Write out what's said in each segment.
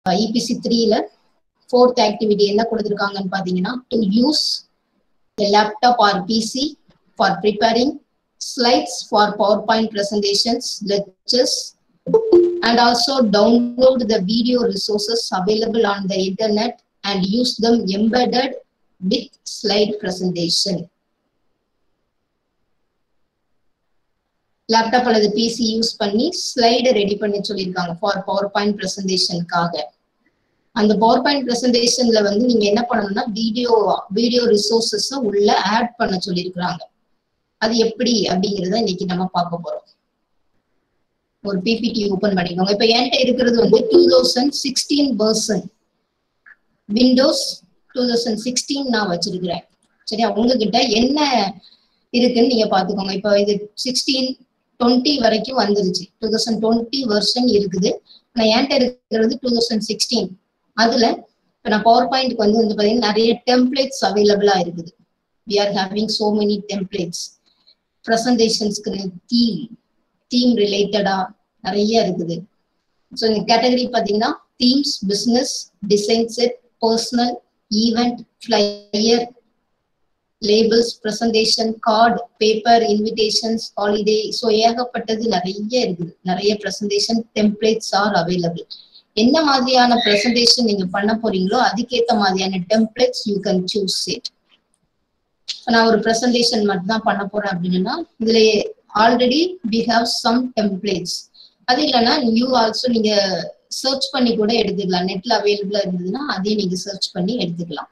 EPC த்ரீல fourth activity என்ன கொடுத்துருக்காங்கன்னு பார்த்தீங்கன்னா to use laptop or PC for preparing slides for PowerPoint presentations lectures and also download the video resources available on the internet and use them embedded with slide presentation. Laptop அல்லது PC use பண்ணி slide ready பண்ணி சொல்லியிருக்காங்க for power point ப்ரெசன்டேஷனுக்காக அந்த power point ப்ரெசன்டேஷன்ல வந்து நீங்க என்ன பண்ணணும்னா video video resources உள்ள ஆட் பண்ண சொல்லியிருக்கிறாங்க அது எப்படி அப்படிங்கிறத இன்னைக்கு நம்ம பார்க்க போறோம் ஒரு பிபிடி ஓபன் பண்ணிக்கோங்க இப்ப என்கிட்ட இருக்கிறது வந்து two thousand sixteen version Windows two thousand sixteen நான் வச்சிருக்கிறேன் சரியா உங்ககிட்ட என்ன இருக்குன்னு நீங்க பாத்துக்கோங்க இப்போ இது சிக்ஸ்டீன் டுவெண்ட்டி வரைக்கும் வந்துருச்சு டூ தௌசண்ட் டுவெண்ட்டி வெர்ஷன் இருக்குது நான் என்கிட்ட இருக்கிறது டூ தௌசண்ட் சிக்ஸ்டீன் அதுல இப்போ நான் பவர் பாயிண்ட்க்கு வந்து வந்து பாத்தீங்கன்னா நிறைய டெம்ப்ளேட்ஸ் அவைலபிளா இருக்குது we are having so many templates ப்ரெசன்டேஷன்ஸ்க்கு தீம் தீம் ரிலேட்டடா நிறைய இருக்குது ஸோ இந்த கேட்டகரி பார்த்தீங்கன்னா themes business design set personal event flyer labels presentation card paper invitations holiday so ஏகப்பட்டது நிறைய இருக்குது நிறைய ப்ரெசன்டேஷன் டெம்ப்ளேட்ஸ் ஆர் அவைலபிள் என்ன மாதிரியான ப்ரெசன்டேஷன் நீங்க பண்ண போறீங்களோ அதுக்கேற்ற மாதிரியான templates you can choose it நான் ஒரு ப்ரெசன்டேஷன் மட்டும் தான் பண்ண போறேன் அப்படின்னா இதுல already we have some templates அது இல்லைன்னா நியூ ஆல்சோ நீங்க சர்ச் பண்ணி கூட எடுத்துக்கலாம் நெட்ல அவைலபிளா இருந்ததுன்னா அதையும் நீங்க சர்ச் பண்ணி எடுத்துக்கலாம்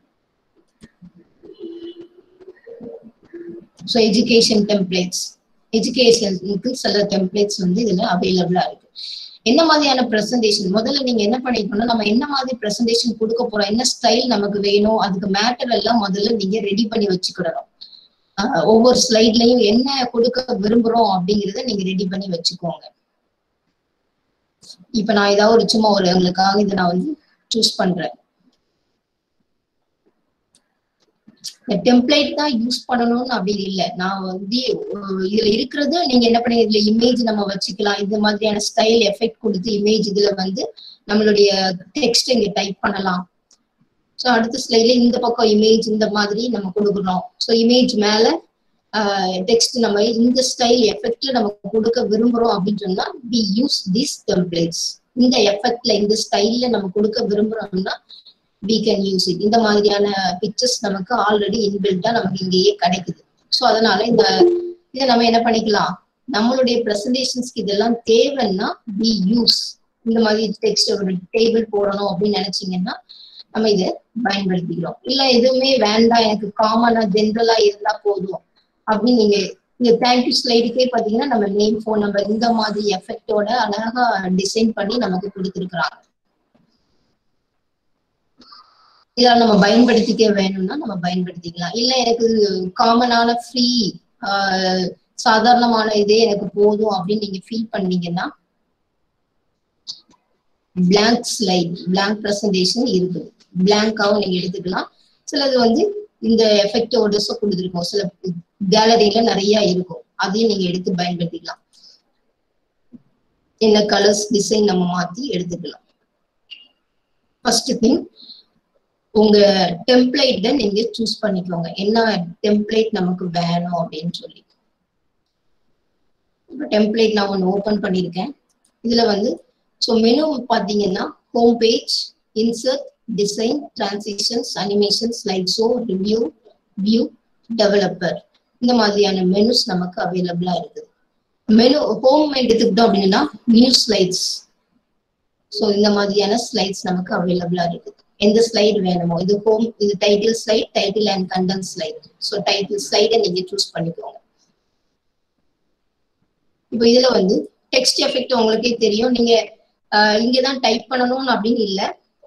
ஸோ எஜுகேஷன் டெம்ப்ளேட்ஸ் எஜுகேஷனுக்கு சில டெம்ப்ளேட்ஸ் வந்து இதுல அவைலபிளா இருக்கு என்ன மாதிரியான ப்ரெசன்டேஷன் முதல்ல நீங்க என்ன பண்ணிக்கணும் நம்ம என்ன மாதிரி ப்ரெசன்டேஷன் கொடுக்க போறோம் என்ன ஸ்டைல் நமக்கு வேணும் அதுக்கு மேட்டர் எல்லாம் முதல்ல நீங்க ரெடி பண்ணி வச்சுக்கிடணும் ஒவ்வொரு ஸ்லைட்லயும் என்ன கொடுக்க விரும்புறோம் அப்படிங்கறத நீங்க ரெடி பண்ணி வச்சுக்கோங்க இப்ப நான் ஏதாவது ஒரு சும்மா ஒரு உங்களுக்காக இதை நான் வந்து சூஸ் பண்றேன் இந்த டெம்ப்ளேட் தான் யூஸ் பண்ணணும்னு அப்படி இல்லை நான் வந்து இதுல இருக்கிறது நீங்க என்ன பண்ணி இதுல இமேஜ் நம்ம வச்சுக்கலாம் இந்த மாதிரியான ஸ்டைல் எஃபெக்ட் கொடுத்து இமேஜ் இதுல வந்து நம்மளுடைய டெக்ஸ்ட் இங்க டைப் பண்ணலாம் ஸோ அடுத்த ஸ்லைட்ல இந்த பக்கம் இமேஜ் இந்த மாதிரி நம்ம கொடுக்குறோம் ஸோ இமேஜ் மேல டெக்ஸ்ட் நம்ம இந்த ஸ்டைல் எஃபெக்ட்ல நம்ம கொடுக்க விரும்புறோம் அப்படின்னு சொன்னா வி யூஸ் திஸ் டெம்ப்ளேட்ஸ் இந்த எஃபெக்ட்ல இந்த ஸ்டைல்ல நம்ம கொடுக்க விரும்புறோம்னா வி கேன் யூஸ் இட் இந்த மாதிரியான பிக்சர்ஸ் நமக்கு ஆல்ரெடி இன்பில்ட்டா நமக்கு இங்கேயே கிடைக்குது ஸோ அதனால இந்த இதை நம்ம என்ன பண்ணிக்கலாம் நம்மளுடைய ப்ரெசன்டேஷன்ஸ்க்கு இதெல்லாம் தேவைன்னா வி யூஸ் இந்த மாதிரி டெக்ஸ்ட் ஒரு டேபிள் போடணும் அப்படின்னு நினைச்சீங்கன்னா நம்ம இதை பயன்படுத்திக்கிறோம் இல்ல எதுவுமே வேண்டாம் எனக்கு காமனா ஜென்ரலா இருந்தா போதும் அப்படின்னு நீங்க இந்த தேங்க்யூ ஸ்லைடுக்கே பாத்தீங்கன்னா நம்ம நேம் ஃபோன் நம்பர் இந்த மாதிரி எஃபெக்டோட அழகா டிசைன் பண்ணி நமக்கு கொடுத்துருக்குறாங்க இதெல்லாம் நம்ம பயன்படுத்திக்க வேணும்னா நம்ம பயன்படுத்திக்கலாம் இல்ல எனக்கு காமனான ஃப்ரீ சாதாரணமான இதே எனக்கு போதும் அப்படின்னு நீங்க ஃபீல் பண்ணீங்கன்னா பிளாங்க் ஸ்லைட் பிளாங்க் ப்ரெசன்டேஷன் இருக்குது பிளாங்காவும் நீங்க எடுத்துக்கலாம் சிலது வந்து இந்த எஃபெக்டோட கொடுத்துருக்கோம் சில கேலரியில நிறைய இருக்கும் அதையும் நீங்க எடுத்து பயன்படுத்திக்கலாம் என்ன கலர்ஸ் டிசைன் நம்ம மாத்தி எடுத்துக்கலாம் ஃபர்ஸ்ட் திங் உங்க டெம்ப்ளேட்டை நீங்க சூஸ் பண்ணிக்கோங்க என்ன டெம்ப்ளேட் நமக்கு வேணும் அப்படின்னு சொல்லி டெம்ப்ளேட் நான் ஒன்று ஓபன் பண்ணியிருக்கேன் இதுல வந்து ஸோ மெனு பார்த்தீங்கன்னா home page insert design transitions animation slide show review view developer இந்த மாதிரியான மெனுஸ் நமக்கு அவைலபிளா இருக்குது மெனு ஹோம் எடுத்துக்கிட்டோம் அப்படின்னா நியூ ஸ்லைட்ஸ் ஸோ இந்த மாதிரியான ஸ்லைட்ஸ் நமக்கு அவைலபிளா இருக்குது எந்த ஸ்லைடு வேணுமோ இது ஹோம் இது title slide title and content slide so title ஸ்லைடை நீங்க சூஸ் பண்ணிக்கோங்க இப்போ இதுல வந்து டெக்ஸ்ட் எஃபெக்ட் உங்களுக்கே தெரியும் நீங்க இங்கதான் டைப் பண்ணணும்னு அப்படின்னு இல்லை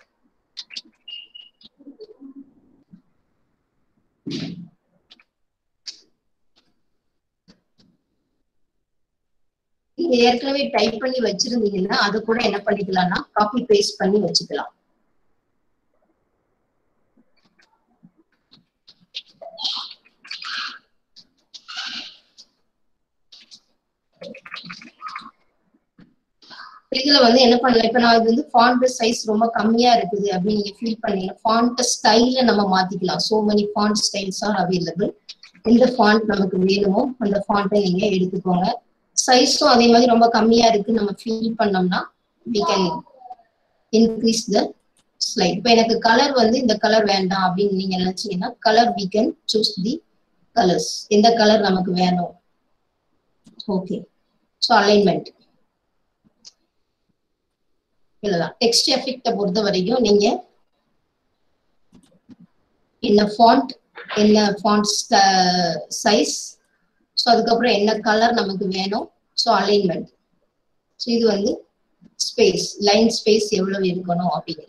நீங்க ஏற்கனவே டைப் பண்ணி வச்சிருந்தீங்கன்னா அது கூட என்ன பண்ணிக்கலாம்னா காப்பி பேஸ்ட் பண்ணி வச்சுக்கலாம் இதுல வந்து என்ன பண்ணலாம் இப்ப நான் இது வந்து ஃபாண்ட் சைஸ் ரொம்ப கம்மியா இருக்குது அப்படின்னு நீங்க ஃபீல் பண்ணீங்கன்னா ஃபாண்ட் ஸ்டைல நம்ம மாத்திக்கலாம் so many font styles are available எந்த ஃபாண்ட் நமக்கு வேணுமோ அந்த ஃபாண்ட்டை நீங்க எடுத்துக்கோங்க சைஸும் அதே மாதிரி ரொம்ப கம்மியா இருக்கு நம்ம ஃபீல் பண்ணோம்னா we can increase the slide இப்போ எனக்கு கலர் வந்து இந்த கலர் வேண்டாம் அப்படின்னு நீங்க நினைச்சீங்கன்னா colour we can choose the colours எந்த கலர் நமக்கு வேணும் ஓகே ஸோ அலைன்மெண்ட் இல்லதான் டெக்ஸ்ட் எஃபெக்டை பொறுத்த வரைக்கும் நீங்க என்ன ஃபாண்ட் என்ன ஃபாண்ட் சைஸ் ஸோ அதுக்கப்புறம் என்ன கலர் நமக்கு வேணும் ஸோ அலைன்மெண்ட் ஸோ இது வந்து ஸ்பேஸ் லைன் ஸ்பேஸ் எவ்வளவு இருக்கணும் அப்படிங்கிறது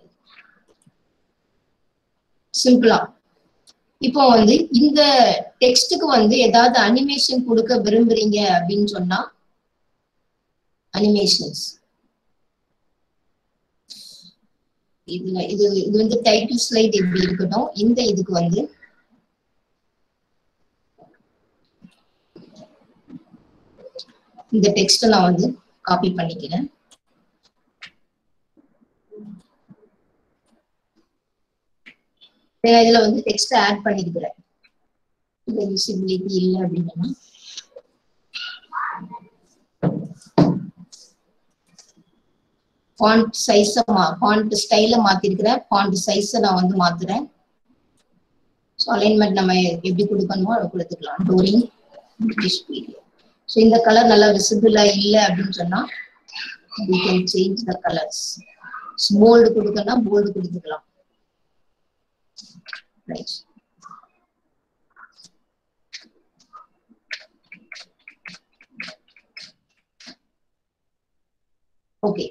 சிம்பிளா இப்போ வந்து இந்த டெக்ஸ்டுக்கு வந்து ஏதாவது அனிமேஷன் கொடுக்க விரும்புறீங்க அப்படின்னு சொன்னா அனிமேஷன்ஸ் இதுல இது இது வந்து டைட்டில் ஸ்லைட் எப்படி இருக்கட்டும் இந்த இதுக்கு வந்து இந்த டெக்ஸ்ட நான் வந்து காப்பி பண்ணிக்கிறேன் நான் இதுல வந்து டெக்ஸ்ட் ஆட் பண்ணிருக்கிறேன் இந்த விசிபிலிட்டி இல்லை அப்படின்னா ஃபாண்ட் சைஸ மா ஃபாண்ட் ஸ்டைல மாத்திருக்கிறேன் ஃபாண்ட் சைஸ நான் வந்து மாத்துறேன் ஸோ அலைன்மெண்ட் நம்ம எப்படி கொடுக்கணுமோ அதை கொடுத்துக்கலாம் டோரிங் பிரிட்டிஷ் பீரியட் ஸோ இந்த கலர் நல்லா விசிபிளா இல்லை அப்படின்னு சொன்னா we can change the colors bold கொடுக்கணும்னா போல்டு கொடுத்துக்கலாம் ரைட் ஓகே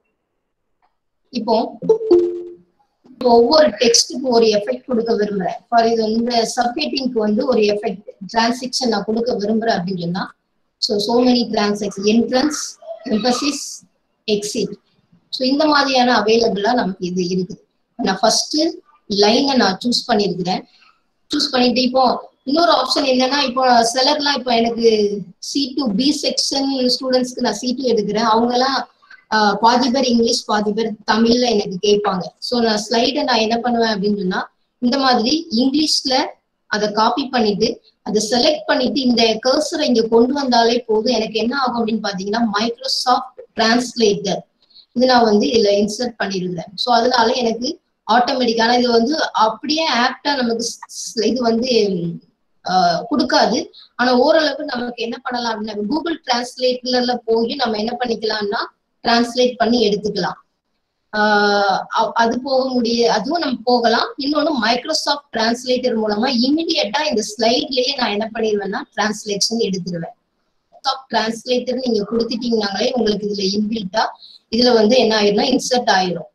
இப்போ இப்போ ஒவ்வொரு டெக்ஸ்ட்டுக்கு ஒரு எஃபெக்ட் கொடுக்க விரும்புறேன் ஃபார் இது இந்த சப்ஹெட்டிங்க்கு வந்து ஒரு எஃபெக்ட் டிரான்சிக்ஷன் நான் கொடுக்க விரும்புறேன் அப்படின்னு சொன்னா so so many transaction entrance emphasis exit so இந்த மாதிரியான அவைலபிளா நமக்கு இது இருக்குது நான் ஃபர்ஸ்ட் லைனை நான் சூஸ் பண்ணியிருக்கிறேன் சூஸ் பண்ணிட்டு இப்போ இன்னொரு ஆப்ஷன் என்னன்னா இப்போ சிலர்லாம் இப்போ எனக்கு சி டூ பி செக்ஷன் ஸ்டூடெண்ட்ஸ்க்கு நான் சி டூ எடுக்கிறேன் அவங்கெல்லாம் ஆஹ் பாதி பேர் இங்கிலீஷ் பாதி பேர் தமிழ்ல எனக்கு கேட்பாங்க ஸோ நான் ஸ்லைடை நான் என்ன பண்ணுவேன் அப்படின்னு சொன்னா இந்த மாதிரி இங்கிலீஷ்ல அதை காப்பி பண்ணிட்டு அதை செலக்ட் பண்ணிட்டு இந்த கர்சரை இங்க கொண்டு வந்தாலே போதும் எனக்கு என்ன ஆகும் அப்படின்னு பாத்தீங்கன்னா மைக்ரோசாஃப்ட் டிரான்ஸ்லேட்டர் இது நான் வந்து இதுல இன்சர்ட் பண்ணிருக்கிறேன் ஸோ அதனால எனக்கு ஆட்டோமேட்டிக்கான இது வந்து அப்படியே ஆப்டா நமக்கு ஸ்- இது வந்து ஆஹ் கொடுக்காது ஆனா ஓரளவுக்கு நமக்கு என்ன பண்ணலாம் அப்படின்னா கூகுள் டிரான்ஸ்லேட்டர்ல போய் நம்ம என்ன பண்ணிக்கலாம்னா டிரான்ஸ்லேட் பண்ணி எடுத்துக்கலாம் ஆஹ் அ- அது போக முடிய அதுவும் நம்ம போகலாம் இன்னொன்னு மைக்ரோசாஃப்ட் டிரான்ஸ்லேட்டர் மூலமா இமிடியட்டா இந்த ஸ்லைட்லயே நான் என்ன பண்ணிடுவேன்னா டிரான்ஸ்லேஷன் எடுத்துருவேன் டிரான்ஸ்லேட்டர் நீங்க கொடுத்துட்டீங்கனாங்களே உங்களுக்கு இதுல இன்பில்ட்டா இதுல வந்து என்ன ஆயிரும்னா இன்சர்ட் ஆயிரும்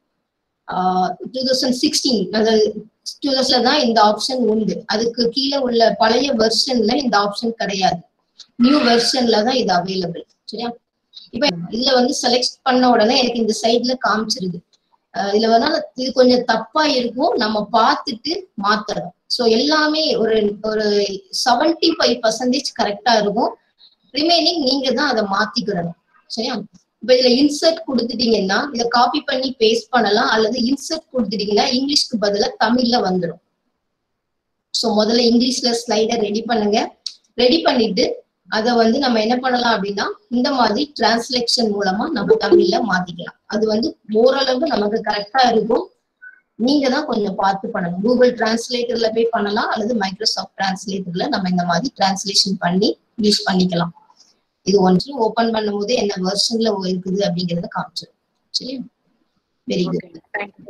டூ தௌசண்ட் சிக்ஸ்டீன் அதாவது டூ தௌசண்ட்ல தான் இந்த ஆப்ஷன் உண்டு அதுக்கு கீழே உள்ள பழைய வெர்ஷன்ல இந்த ஆப்ஷன் கிடையாது நியூ வெர்ஷன்ல தான் இது அவைலபிள் சரியா இப்ப இதுல வந்து செலக்ட் பண்ண உடனே எனக்கு இந்த சைட்ல காமிச்சிருது அஹ் இதுல வேணா இது கொஞ்சம் தப்பா இருக்கும் நம்ம பார்த்துட்டு மாத்தணும் சோ எல்லாமே ஒரு ஒரு செவன்டி ஃபைவ் பர்சன்டேஜ் கரெக்டா இருக்கும் ரிமைனிங் நீங்க தான் அதை மாத்திக்கிடணும் சரியா இப்ப இதுல இன்சர்ட் கொடுத்துட்டீங்கன்னா இதை காப்பி பண்ணி பேஸ்ட் பண்ணலாம் அல்லது இன்சர்ட் கொடுத்துட்டீங்கன்னா இங்கிலீஷ்க்கு பதிலா தமிழ்ல வந்துடும் சோ முதல்ல இங்கிலீஷ்ல ஸ்லைடர் ரெடி பண்ணுங்க ரெடி பண்ணிட்டு அதை வந்து நம்ம என்ன பண்ணலாம் அப்படின்னா இந்த மாதிரி டிரான்ஸ்லேஷன் மூலமா நம்ம தமிழ்ல மாத்திக்கலாம் அது வந்து ஓரளவு நமக்கு கரெக்டா இருக்கும் நீங்க தான் கொஞ்சம் பார்த்து பண்ணணும் கூகுள் டிரான்ஸ்லேட்டர்ல போய் பண்ணலாம் அல்லது மைக்ரோசாஃப்ட் டிரான்ஸ்லேட்டர்ல நம்ம இந்த மாதிரி டிரான்ஸ்லேஷன் பண்ணி யூஸ் பண்ணிக்கலாம் இது ஒன்று ஓபன் பண்ணும்போது என்ன வெர்ஷன்ல இருக்குது அப்படிங்கறத காமிச்சிடும் சரி வெரி குட்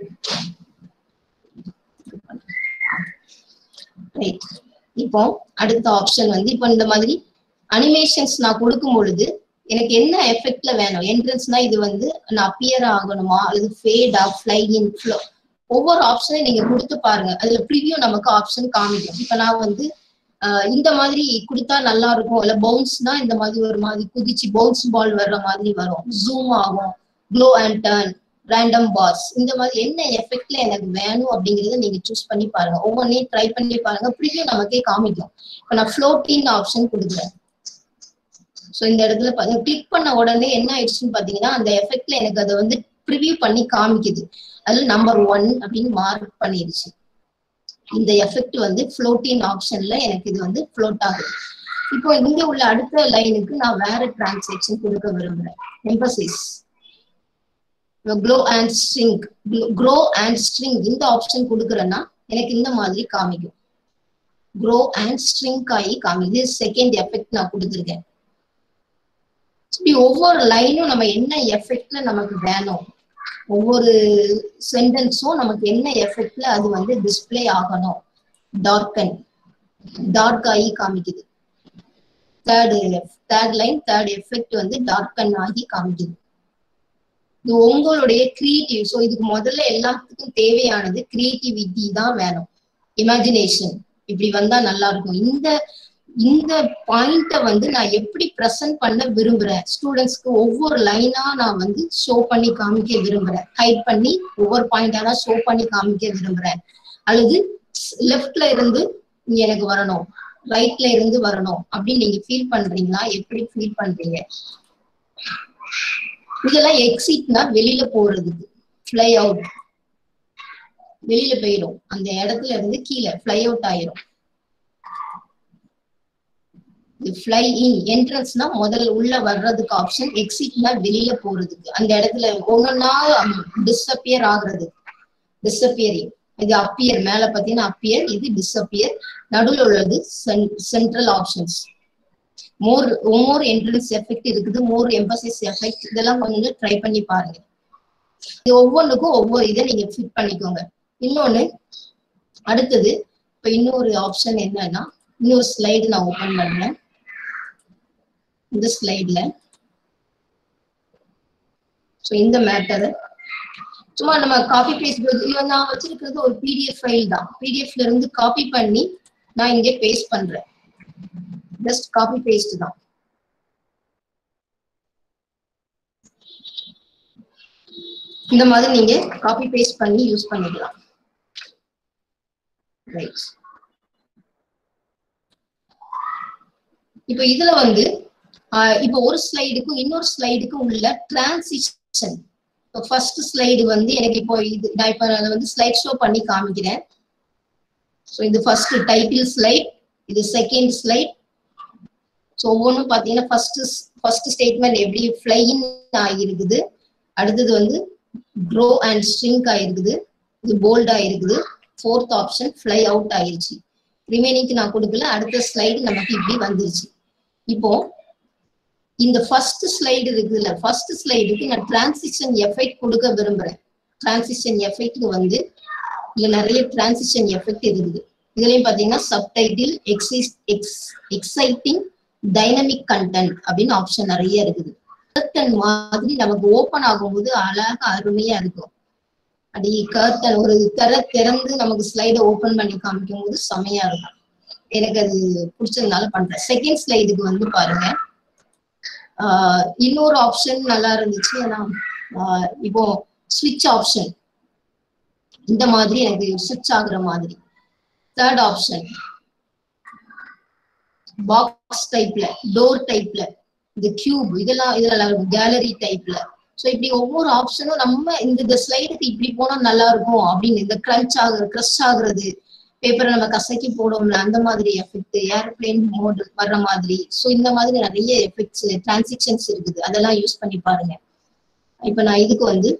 ரைட் இப்போ அடுத்த ஆப்ஷன் வந்து இப்போ இந்த மாதிரி அனிமேஷன்ஸ் நான் கொடுக்கும் பொழுது எனக்கு என்ன எஃபெக்ட்ல வேணும் என்ட்ரன்ஸ்னா இது வந்து நான் அப்பியர் ஆகணுமா அல்லது ஃபேடா ஃபிளை இன் ஃப்ளோ ஒவ்வொரு ஆப்ஷனையும் நீங்க கொடுத்து பாருங்க அதுல ப்ரிவியூ நமக்கு ஆப்ஷன் காமிக்கும் இப்ப நான் வந்து ஆஹ் இந்த மாதிரி கொடுத்தா நல்லா இருக்கும் இல்ல பவுன்ஸ்னா இந்த மாதிரி ஒரு மாதிரி குதிச்சு பவுன்ஸ் பால் வர்ற மாதிரி வரும் ஜூம் ஆகும் glow and turn random bars இந்த மாதிரி என்ன எஃபெக்ட்ல எனக்கு வேணும் அப்படிங்கறத நீங்க சூஸ் பண்ணி பாருங்க ஒவ்வொன்றையும் ட்ரை பண்ணி பாருங்க ப்ரிவியூ நமக்கே காமிக்கும் இப்ப நான் ஃப்ளோட்டின் ஆப்ஷன் கொடுக்குறேன் ஸோ இந்த இடத்துல கிளிக் பண்ண உடனே என்ன ஆயிடுச்சுன்னு பாத்தீங்கன்னா அந்த எஃபெக்ட்ல எனக்கு அதை வந்து ப்ரிவியூ பண்ணி காமிக்குது அதுல நம்பர் ஒன் அப்படின்னு மார்க் பண்ணிடுச்சு இந்த எஃபெக்ட் வந்து ஃப்ளோட்டிங் ஆப்ஷன்ல எனக்கு இது வந்து ஃப்ளோட் ஆகுது இப்போ இங்க உள்ள அடுத்த லைனுக்கு நான் வேற டிரான்சாக்ஷன் கொடுக்க விரும்புறேன் emphasis glow and string grow and string இந்த ஆப்ஷன் கொடுக்குறேன்னா எனக்கு இந்த மாதிரி காமிக்கும் க்ரோ அண்ட் ஸ்ட்ரிங் ஆகி காமிக்குது செகண்ட் எஃபெக்ட் நான் கொடுத்துருக்கேன் இப்படி ஒவ்வொரு லைனும் நம்ம என்ன எஃபெக்ட்ல நமக்கு வேணும் ஒவ்வொரு சென்டென்ஸும் நமக்கு என்ன எஃபெக்ட்ல அது வந்து டிஸ்பிளே ஆகணும் டார்க்கன் டார்க் ஆகி காமிக்குது third third line third effect வந்து டார்க்கன் ஆகி காமிக்குது இது உங்களுடைய கிரியேட்டிவ் ஸோ இதுக்கு முதல்ல எல்லாத்துக்கும் தேவையானது கிரியேட்டிவிட்டி தான் வேணும் இமேஜினேஷன் இப்படி வந்தா நல்லா இருக்கும் இந்த இந்த பாயிண்ட வந்து நான் எப்படி ப்ரெசென்ட் பண்ண விரும்புறேன் ஸ்டூடெண்ட்ஸ்க்கு ஒவ்வொரு லைனா நான் வந்து ஷோ பண்ணி காமிக்க விரும்புறேன் ஹைட் பண்ணி ஒவ்வொரு பாயிண்டா தான் ஷோ பண்ணி காமிக்க விரும்புறேன் அல்லது லெஃப்ட்ல இருந்து இங்க எனக்கு வரணும் ரைட்ல இருந்து வரணும் அப்படின்னு நீங்க ஃபீல் பண்றீங்களா எப்படி ஃபீல் பண்றீங்க இதெல்லாம் எக்ஸிட்னா வெளியில போறதுக்கு ஃப்ளை அவுட் வெளியில போயிடும் அந்த இடத்துல இருந்து கீழே ஃப்ளை அவுட் ஆயிரும் ஃப்ளை இன் என்ட்ரன்ஸ்னா முதல்ல உள்ள வர்றதுக்கு ஆப்ஷன் எக்ஸிட்னா வெளியில போறதுக்கு அந்த இடத்துல ஒன்னொன்னா டிஸ்அப்பியர் ஆகுறது டிஸ்அப்பியரிங் இது அப்பியர் மேல பாத்தீங்கன்னா அப்பியர் இது டிஸ்அப்பியர் நடுவில் உள்ளது central options more more entrance effect இருக்குது மோர் எம்பசைஸ் எஃபெக்ட் இதெல்லாம் கொஞ்சம் ட்ரை பண்ணி பாருங்க இது ஒவ்வொன்றுக்கும் ஒவ்வொரு இதை நீங்க ஃபிட் பண்ணிக்கோங்க இன்னொன்னு அடுத்தது இப்ப இன்னொரு ஆப்ஷன் என்னன்னா இன்னொரு ஸ்லைடு நான் ஓபன் பண்றேன் இந்த ஸ்லைட்ல ஸோ இந்த மேட்டரை சும்மா நம்ம காப்பி பேஸ்ட் நான் வச்சிருக்கிறது ஒரு பிடிஎஃப் ஃபைல் தான் பிடிஎஃப்ல இருந்து காப்பி பண்ணி நான் இங்கே பேஸ்ட் பண்றேன் ஜஸ்ட் காப்பி பேஸ்ட் தான் இந்த மாதிரி நீங்க காப்பி பேஸ்ட் பண்ணி யூஸ் பண்ணிக்கலாம் ரைட் இப்போ இதுல வந்து இப்போ ஒரு ஸ்லைடுக்கும் இன்னொரு ஸ்லைடுக்கும் உள்ள டிரான்சிஷன் இப்போ ஃபர்ஸ்ட் ஸ்லைடு வந்து எனக்கு இப்போ இது நான் இப்போ அதை வந்து ஸ்லைட் ஷோ பண்ணி காமிக்கிறேன் ஸோ இது ஃபர்ஸ்ட் டைட்டில் ஸ்லைட் இது செகண்ட் ஸ்லைட் ஸோ ஒவ்வொன்றும் பார்த்தீங்கன்னா ஃபர்ஸ்ட் ஃபர்ஸ்ட் ஸ்டேட்மெண்ட் எப்படி ஃப்ளைன் ஆகிருக்குது அடுத்தது வந்து க்ரோ அண்ட் ஸ்ட்ரிங்க் ஆயிருக்குது இது போல்ட் ஆயிருக்குது ஃபோர்த் ஆப்ஷன் ஃப்ளை அவுட் ஆயிருச்சு ரிமைனிங்க்கு நான் கொடுக்கல அடுத்த ஸ்லைடு நமக்கு இப்படி வந்துருச்சு இப்போ இந்த ஃபர்ஸ்ட் ஸ்லைடு இருக்குல்ல ஃபர்ஸ்ட் ஸ்லைடுக்கு நான் டிரான்சிஷன் எஃபெக்ட் கொடுக்க விரும்புறேன் டிரான்சிஷன் எஃபெக்ட் வந்து இதுல நிறைய டிரான்சிஷன் எஃபெக்ட் இருக்குது இதுலயும் பாத்தீங்கன்னா சப்டைட்டில் எக்ஸிஸ் எக்ஸ் எக்ஸைட்டிங் டைனமிக் கண்டென்ட் அப்படின்னு ஆப்ஷன் நிறைய இருக்குது கர்டன் மாதிரி நமக்கு ஓபன் ஆகும்போது அழகா அருமையா இருக்கும் அப்படி கர்டன் ஒரு திற திறந்து நமக்கு ஸ்லைடை ஓபன் பண்ணி காமிக்கும் போது செமையா இருக்கும் எனக்கு அது பிடிச்சதுனால பண்றேன் செகண்ட் ஸ்லைடுக்கு வந்து பாருங்க ஆஹ் இன்னொரு ஆப்ஷன் நல்லா இருந்துச்சு ஏன்னா இப்போ ஸ்விட்ச் ஆப்ஷன் இந்த மாதிரி எனக்கு ஸ்விட்ச் ஆகுற மாதிரி தேர்ட் ஆப்ஷன் பாக்ஸ் டைப்ல டோர் டைப்ல இந்த கியூப் இதெல்லாம் இதெல்லாம் கேலரி டைப்ல ஸோ இப்படி ஒவ்வொரு ஆப்ஷனும் நம்ம இந்த இந்த ஸ்லைடுக்கு இப்படி போனா நல்லா இருக்கும் அப்படின்னு இந்த கிரன்ச் ஆகுறது க்ரஷ் ஆகுறது பேப்பரை நம்ம கசக்கி போடுவோம்ல அந்த மாதிரி எஃபெக்ட் ஏர்பிளேன் மோட் வர்ற மாதிரி ஸோ இந்த மாதிரி நிறைய எஃபெக்ட்ஸ் டிரான்சிக்ஷன்ஸ் இருக்குது அதெல்லாம் யூஸ் பண்ணி பாருங்க இப்போ நான் இதுக்கு வந்து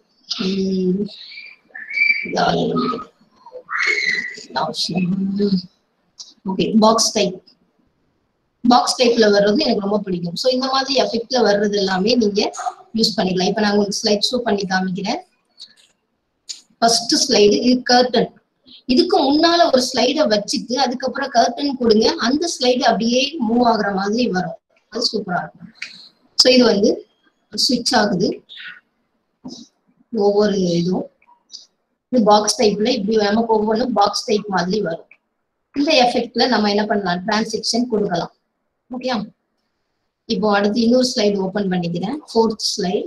ஓகே பாக்ஸ் டைப் பாக்ஸ் டைப்ல வர்றது எனக்கு ரொம்ப பிடிக்கும் ஸோ இந்த மாதிரி எஃபெக்ட்ல வர்றது எல்லாமே நீங்க யூஸ் பண்ணிக்கலாம் இப்போ நான் உங்களுக்கு ஸ்லைட் ஷோ பண்ணி காமிக்கிறேன் ஃபர்ஸ்ட் ஸ்லைடு இது கர்டன் இதுக்கு முன்னால ஒரு ஸ்லைடை வச்சுட்டு அதுக்கப்புறம் கர்டன் கொடுங்க அந்த ஸ்லைடு அப்படியே மூவ் ஆகுற மாதிரி வரும் அது சூப்பரா இருக்கும் ஸோ இது வந்து ஸ்விட்ச் ஆகுது ஒவ்வொரு இதுவும் இது பாக்ஸ் டைப்ல இப்படி நமக்கு ஒவ்வொன்றும் பாக்ஸ் டைப் மாதிரி வரும் இந்த எஃபெக்ட்ல நம்ம என்ன பண்ணலாம் டிரான்சாக்ஷன் கொடுக்கலாம் ஓகே இப்போ அடுத்து இன்னொரு ஸ்லைடு ஓபன் பண்ணிக்கிறேன் ஃபோர்த் ஸ்லைட்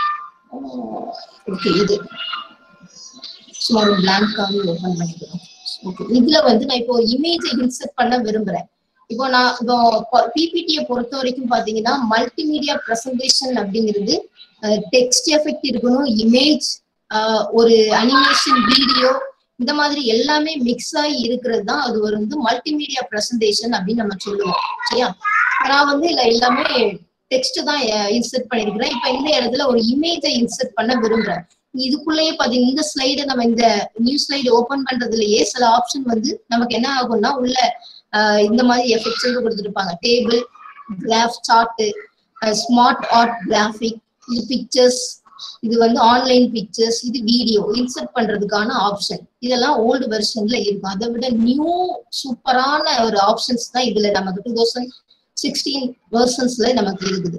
ஓகே இது சும்மா ஒரு பிளாங்காகவே ஓபன் பண்ணிக்கிறோம் ஸோ ஓகே இதுல வந்து நான் இப்போ இமேஜை இன்சர்ட் பண்ண விரும்புறேன் இப்போ நான் இப்போ பிபிடியை பொறுத்த வரைக்கும் பாத்தீங்கன்னா மல்டிமீடியா பிரசன்டேஷன் அப்படிங்கிறது டெக்ஸ்ட் எஃபெக்ட் இருக்கணும் இமேஜ் ஒரு அனிமேஷன் வீடியோ இந்த மாதிரி எல்லாமே மிக்ஸ் ஆகி இருக்கிறது தான் அது ஒரு வந்து மல்டிமீடியா பிரசன்டேஷன் அப்படின்னு நம்ம சொல்லுவோம் சரியா நான் வந்து இதுல எல்லாமே டெக்ஸ்ட் தான் இன்சர்ட் பண்ணிருக்கிறேன் இப்ப இந்த இடத்துல ஒரு இமேஜை இன்சர்ட் பண்ண விரும்புறேன் இதுக்குள்ளேயே பாத்தீங்கன்னா இந்த ஸ்லைடு நம்ம இந்த நியூ ஸ்லைடு ஓபன் பண்றதுலயே சில ஆப்ஷன் வந்து நமக்கு என்ன ஆகும்னா உள்ள இந்த மாதிரி எஃபெக்ட்ஸ் வந்து கொடுத்துருப்பாங்க table graph chart smart art graphic இது பிக்சர்ஸ் இது வந்து ஆன்லைன் பிக்சர்ஸ் இது வீடியோ இன்சர்ட் பண்றதுக்கான ஆப்ஷன் இதெல்லாம் ஓல்டு வெர்ஷன்ல இருக்கும் அதை விட நியூ சூப்பரான ஒரு ஆப்ஷன்ஸ் தான் இதுல நமக்கு டூ தௌசண்ட் சிக்ஸ்டீன் வெர்ஷன்ஸ்ல நமக்கு இருக்குது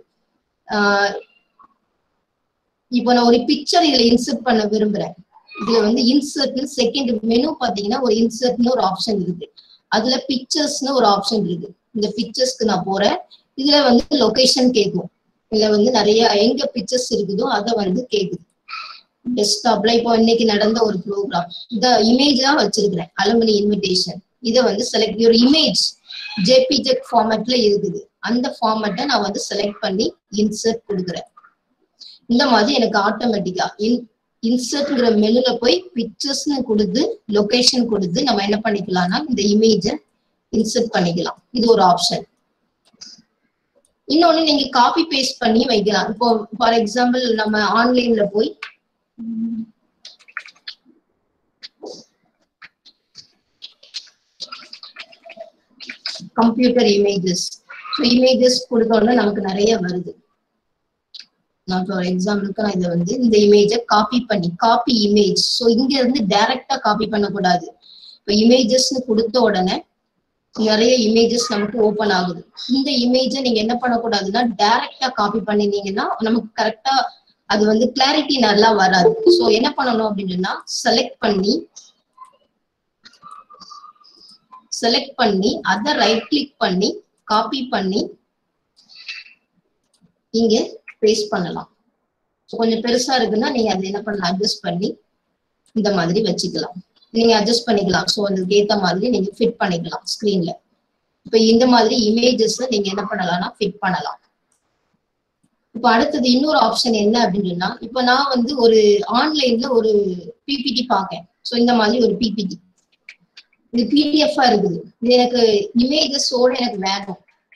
இப்போ நான் ஒரு பிக்சர் இதுல இன்சர்ட் பண்ண விரும்புறேன் இதுல வந்து இன்சர்ட்னு செகண்ட் மெனு பாத்தீங்கன்னா ஒரு இன்சர்ட்னு ஒரு ஆப்ஷன் இருக்கு அதுல பிக்சர்ஸ்னு ஒரு ஆப்ஷன் இருக்கு இந்த பிக்சர்ஸ்க்கு நான் போறேன் இதுல வந்து லொகேஷன் கேட்கும் இதுல வந்து நிறைய எங்க பிக்சர்ஸ் இருக்குதோ அதை வந்து கேக்குது டெஸ்க்டாப்ல இப்போ இன்னைக்கு நடந்த ஒரு ப்ரோக்ராம் இந்த இமேஜா வச்சிருக்கிறேன் அலுமினி இன்விடேஷன் இதை வந்து செலக்ட் ஒரு இமேஜ் ஜேபிஜெக் ஃபார்மேட்ல இருக்குது அந்த ஃபார்மேட்டை நான் வந்து செலக்ட் பண்ணி இன்சர்ட் கொடுக்குறேன் இந்த மாதிரி எனக்கு ஆட்டோமேட்டிக்கா இன் இன்சர்ட்ங்கிற மெனுல போய் பிக்சர்ஸ்னு கொடுத்து லொகேஷன் கொடுத்து நம்ம என்ன பண்ணிக்கலாம்னா இந்த இமேஜை இன்சர்ட் பண்ணிக்கலாம் இது ஒரு ஆப்ஷன் இன்னொன்னு நீங்க காப்பி பேஸ்ட் பண்ணி வைக்கலாம் இப்போ ஃபார் எக்ஸாம்பிள் நம்ம ஆன்லைன்ல போய் கம்ப்யூட்டர் இமேஜஸ் இமேஜஸ் கொடுத்தோம்னா நமக்கு நிறைய வருது நான் ஃபார் எக்ஸாம்பிளுக்கு நான் இதை வந்து இந்த இமேஜை காப்பி பண்ணி காப்பி இமேஜ் ஸோ இங்க இருந்து டைரக்டா காப்பி பண்ணக்கூடாது இப்போ இமேஜஸ்னு கொடுத்த உடனே நிறைய இமேஜஸ் நமக்கு ஓபன் ஆகுது இந்த இமேஜை நீங்க என்ன பண்ணக்கூடாதுன்னா டைரக்டா காப்பி பண்ணினீங்கன்னா நமக்கு கரெக்டா அது வந்து கிளாரிட்டி நல்லா வராது ஸோ என்ன பண்ணணும் அப்படின்னா செலக்ட் பண்ணி செலக்ட் பண்ணி அதை ரைட் கிளிக் பண்ணி காப்பி பண்ணி இங்க பேஸ்ட் பண்ணலாம் ஸோ கொஞ்சம் பெருசா இருக்குன்னா நீங்க அதை என்ன பண்ணலாம் அட்ஜஸ்ட் பண்ணி இந்த மாதிரி வச்சுக்கலாம் நீங்க அட்ஜஸ்ட் பண்ணிக்கலாம் ஸோ அதுக்கு ஏத்த மாதிரி நீங்க ஃபிட் பண்ணிக்கலாம் ஸ்கிரீன்ல இப்போ இந்த மாதிரி இமேஜஸ் நீங்க என்ன பண்ணலாம்னா ஃபிட் பண்ணலாம் இப்போ அடுத்தது இன்னொரு ஆப்ஷன் என்ன அப்படின்னு சொன்னா இப்போ நான் வந்து ஒரு ஆன்லைன்ல ஒரு பிபிடி பார்க்கேன் ஸோ இந்த மாதிரி ஒரு பிபிடி இது பிடிஎஃபா இருக்குது இது எனக்கு இமேஜஸோட எனக்கு வேணும்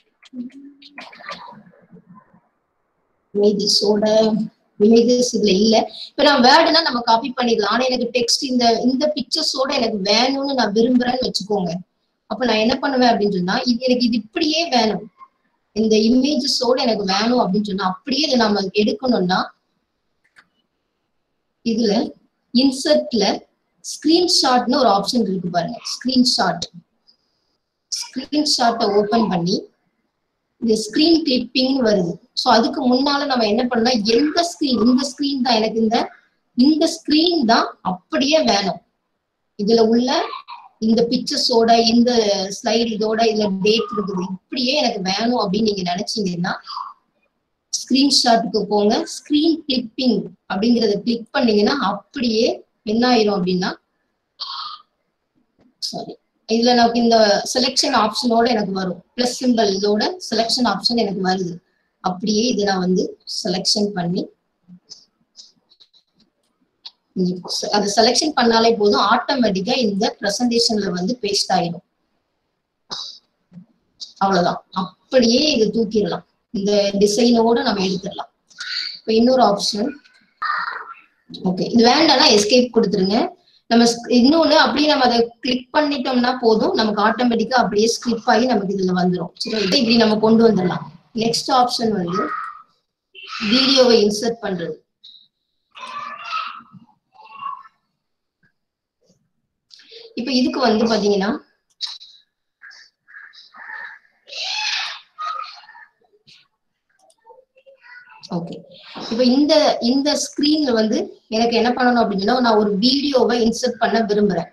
இமேஜஸோட இமேஜஸ் இதுல இல்ல இப்ப நான் வேர்டுனா நம்ம காப்பி பண்ணிடலாம் ஆனா எனக்கு டெக்ஸ்ட் இந்த இந்த பிக்சர்ஸோட எனக்கு வேணும்னு நான் விரும்புறேன்னு வச்சுக்கோங்க அப்ப நான் என்ன பண்ணுவேன் அப்படின்னு சொன்னா இது எனக்கு இது இப்படியே வேணும் இந்த இமேஜஸோட எனக்கு வேணும் அப்படின்னு சொன்னா அப்படியே இதை நம்ம எடுக்கணும்னா இதுல இன்சர்ட்ல ஸ்கிரீன்ஷாட்னு ஒரு ஆப்ஷன் இருக்கு பாருங்க ஸ்கிரீன்ஷாட் ஸ்கிரீன்ஷாட்டை ஓபன் பண்ணி இந்த ஸ்கிரீன் கிளிப்பிங்னு வருது ஸோ அதுக்கு முன்னால நம்ம என்ன பண்ணலாம் எந்த ஸ்கிரீன் இந்த ஸ்கிரீன் தான் எனக்கு இந்த இந்த ஸ்கிரீன் தான் அப்படியே வேணும் இதுல உள்ள இந்த பிக்சர்ஸோட இந்த ஸ்லைடு இதோட இதுல டேட் இருக்குது இப்படியே எனக்கு வேணும் அப்படின்னு நீங்க நினைச்சீங்கன்னா ஸ்கிரீன்ஷாட்டுக்கு போங்க ஸ்கிரீன் கிளிப்பிங் அப்படிங்கறத கிளிக் பண்ணீங்கன்னா அப்படியே என்ன ஆயிரும் அப்படின்னா சாரி இதுல நமக்கு இந்த செலெக்ஷன் ஆப்ஷனோட எனக்கு வரும் பிளஸ் சிம்பிள் இதோட செலெக்ஷன் ஆப்ஷன் எனக்கு வருது அப்படியே இதை நான் வந்து செலெக்ஷன் பண்ணி அது செலெக்ஷன் பண்ணாலே போதும் ஆட்டோமேட்டிக்கா இந்த பிரசன்டேஷன்ல வந்து பேஸ்ட் ஆயிடும் அவ்வளவுதான் அப்படியே இது தூக்கிடலாம் இந்த டிசைனோட நம்ம எடுத்துடலாம் இப்ப இன்னொரு ஆப்ஷன் ஓகே இது வேண்டாம்னா எஸ்கேப் கொடுத்துருங்க நம்ம இன்னொன்னு அப்படியே நம்ம அதை கிளிக் பண்ணிட்டோம்னா போதும் நமக்கு ஆட்டோமேட்டிக்கா அப்படியே ஸ்கிப் ஆகி நமக்கு இதுல வந்துடும் சரி இதை இப்படி நம்ம கொண்டு வந்துடலாம் நெக்ஸ்ட் ஆப்ஷன் வந்து வீடியோவை இன்சர்ட் பண்றது இப்ப இதுக்கு வந்து பாத்தீங்கன்னா ஓகே இப்ப இந்த இந்த ஸ்கிரீன்ல வந்து எனக்கு என்ன பண்ணணும் அப்படின்னா நான் ஒரு வீடியோவை இன்சர்ட் பண்ண விரும்புறேன்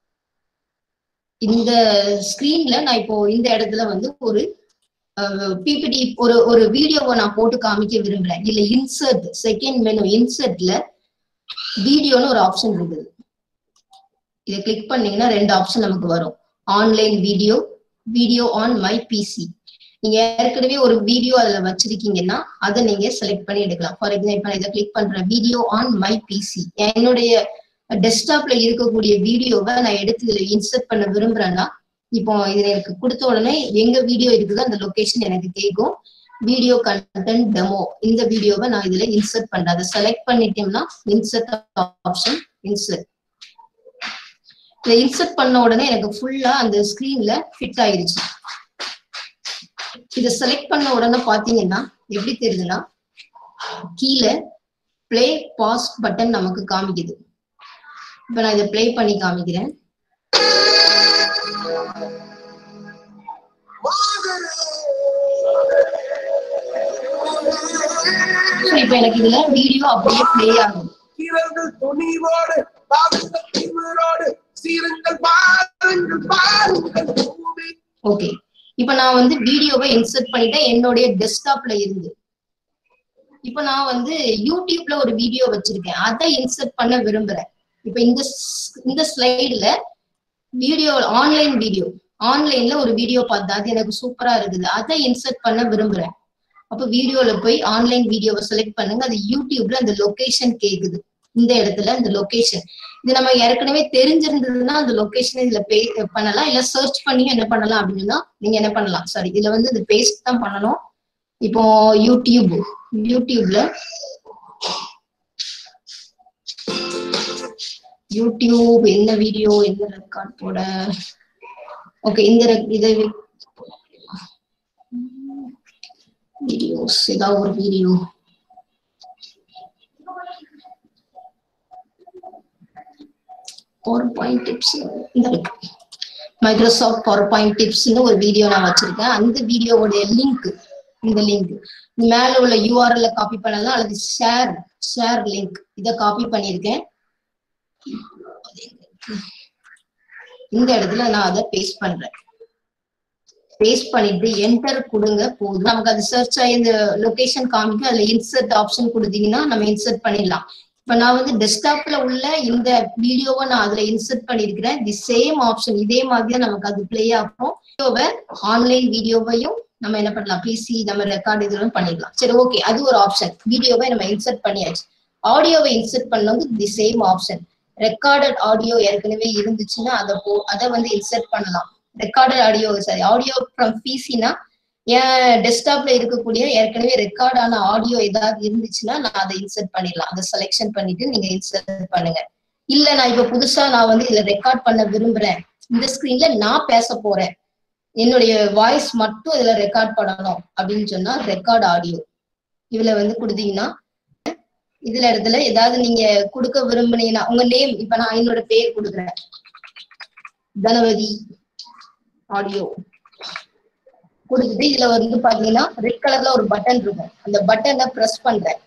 இந்த ஸ்கிரீன்ல நான் இப்போ இந்த இடத்துல வந்து ஒரு பிபிடி ஒரு ஒரு வீடியோவை நான் போட்டு காமிக்க விரும்புறேன் இல்ல இன்சர்ட் செகண்ட் மெனு இன்சர்ட்ல வீடியோன்னு ஒரு ஆப்ஷன் இருக்குது இதை கிளிக் பண்ணீங்கன்னா ரெண்டு ஆப்ஷன் நமக்கு வரும் online video video on my PC நீங்க ஏற்கனவே ஒரு வீடியோ அதுல வச்சிருக்கீங்கன்னா அதை நீங்க செலக்ட் பண்ணி எடுக்கலாம் ஃபார் எக்ஸாம்பிள் இதை கிளிக் பண்றேன் வீடியோ ஆன் மை பிசி என்னுடைய டெஸ்க்டாப்ல இருக்கக்கூடிய வீடியோவை நான் எடுத்து இதுல இன்சர்ட் பண்ண விரும்புறேன்னா இப்போ இதுல எனக்கு கொடுத்த உடனே எங்க வீடியோ இருக்குதோ அந்த லொகேஷன் எனக்கு கேட்கும் வீடியோ கண்டென்ட் டெமோ இந்த வீடியோவை நான் இதுல இன்சர்ட் பண்றேன் அதை செலக்ட் பண்ணிட்டோம்னா இன்சர்ட் ஆப்ஷன் இன்சர்ட் இதை இன்சர்ட் பண்ண உடனே எனக்கு ஃபுல்லா அந்த ஸ்கிரீன்ல ஃபிட் ஆயிருச்சு இதை செலக்ட் பண்ண உடனே பாத்தீங்கன்னா எப்படி தெரியுதுன்னா கீழே பிளே பாஸ் பட்டன் நமக்கு காமிக்குது இப்ப நான் இதை ப்ளே பண்ணி காமிக்கிறேன் So, இப்ப எனக்கு இதுல வீடியோ அப்படியே ப்ளே ஆகுது வீரர்கள் துணிவோடு பாருங்கள் திமிரோடு சீருங்கள் பாருங்கள் பாருங்கள் பூமி ஓகே இப்ப நான் வந்து வீடியோவை இன்சர்ட் பண்ணிட்டேன் என்னுடைய டெஸ்க்டாப்ல இருந்து இப்ப நான் வந்து யூடியூப்ல ஒரு வீடியோ வச்சிருக்கேன் அதை இன்சர்ட் பண்ண விரும்புறேன் இப்ப இந்த ஸ்- இந்த ஸ்லைடுல வீடியோ ஆன்லைன் வீடியோ ஆன்லைன்ல ஒரு வீடியோ பார்த்தேன் அது எனக்கு சூப்பரா இருக்குது அதை இன்சர்ட் பண்ண விரும்புறேன் அப்ப வீடியோல போய் ஆன்லைன் வீடியோவை செலக்ட் பண்ணுங்க அது யூடியூப்ல அந்த லொகேஷன் கேக்குது இந்த இடத்துல இந்த லொகேஷன் இது நம்ம ஏற்கனவே தெரிஞ்சிருந்ததுன்னா அந்த லொகேஷன் இதுல பே பண்ணலாம் இல்ல சர்ச் பண்ணி என்ன பண்ணலாம் அப்படின்னா நீங்க என்ன பண்ணலாம் சாரி இதுல வந்து இந்த பேஸ்ட் தான் பண்ணணும் இப்போ யூடியூப் யூடியூப்ல யூடியூப் என்ன வீடியோ என்ன ரெக்கார்ட் போட ஓகே இந்த rec- இதை வீடியோஸ் ஏதாவது ஒரு வீடியோ பவர் பாயிண்ட் டிப்ஸ் இந்த இருக்கு மைக்ரோசாஃப்ட் பவர் பாயிண்ட் டிப்ஸ்னு ஒரு வீடியோ நான் வச்சிருக்கேன் அந்த வீடியோவோட லிங்க் இந்த லிங்க் மேல உள்ள யூஆர்எல்ல காப்பி பண்ணலாம் அல்லது ஷேர் ஷேர் லிங்க் இதை காப்பி பண்ணியிருக்கேன் இந்த இடத்துல நான் அதை பேஸ்ட் பண்றேன் பேஸ்ட் பண்ணிட்டு என்டர் கொடுங்க போதும் நமக்கு அது சர்ச் ஆகி இந்த லொகேஷன் காமிக்கும் அதுல இன்சர்ட் ஆப்ஷன் கொடுத்தீங்கன்னா நம்ம இன்சர்ட் பண்ணிடலாம் இப்ப நான் வந்து டெஸ்க்டாப்ல உள்ள இந்த வீடியோவை நான் அதுல இன்சர்ட் பண்ணிருக்கிறேன் தி சேம் ஆப்ஷன் இதே மாதிரி தான் நமக்கு அது பிளே ஆகும் வீடியோவை ஆன்லைன் வீடியோவையும் நம்ம என்ன பண்ணலாம் பிசி நம்ம ரெக்கார்ட் இதெல்லாம் பண்ணிடலாம் சரி ஓகே அது ஒரு ஆப்ஷன் வீடியோவை நம்ம இன்சர்ட் பண்ணியாச்சு ஆடியோவை இன்சர்ட் பண்ணது the same option recorded audio ஏற்கனவே இருந்துச்சுன்னா அதை போ அதை வந்து இன்சர்ட் பண்ணலாம் recorded audio sorry audio from பிசினா என் டெஸ்க்டாப்ல இருக்கக்கூடிய ஏற்கனவே ரெக்கார்ட் ஆன ஆடியோ ஏதாவது இருந்துச்சுன்னா நான் அதை இன்சர்ட் பண்ணிடலாம் அதை செலெக்ஷன் பண்ணிட்டு நீங்க இன்சர்ட் பண்ணுங்க இல்ல நான் இப்ப புதுசா நான் வந்து இதுல ரெக்கார்ட் பண்ண விரும்புறேன் இந்த ஸ்கிரீன்ல நான் பேச போறேன் என்னுடைய வாய்ஸ் மட்டும் இதுல ரெக்கார்ட் பண்ணணும் அப்படின்னு சொன்னா ரெக்கார்ட் ஆடியோ இதுல வந்து கொடுத்தீங்கன்னா இதுல இடத்துல ஏதாவது நீங்க கொடுக்க விரும்புனீங்கன்னா உங்க நேம் இப்ப நான் என்னோட பேர் கொடுக்குறேன் தனவதி ஆடியோ கொடுத்துட்டு இதுல வந்து பாத்தீங்கன்னா ரெட் கலர்ல ஒரு பட்டன் இருக்கும் அந்த பட்டனை பிரஸ் பண்றேன்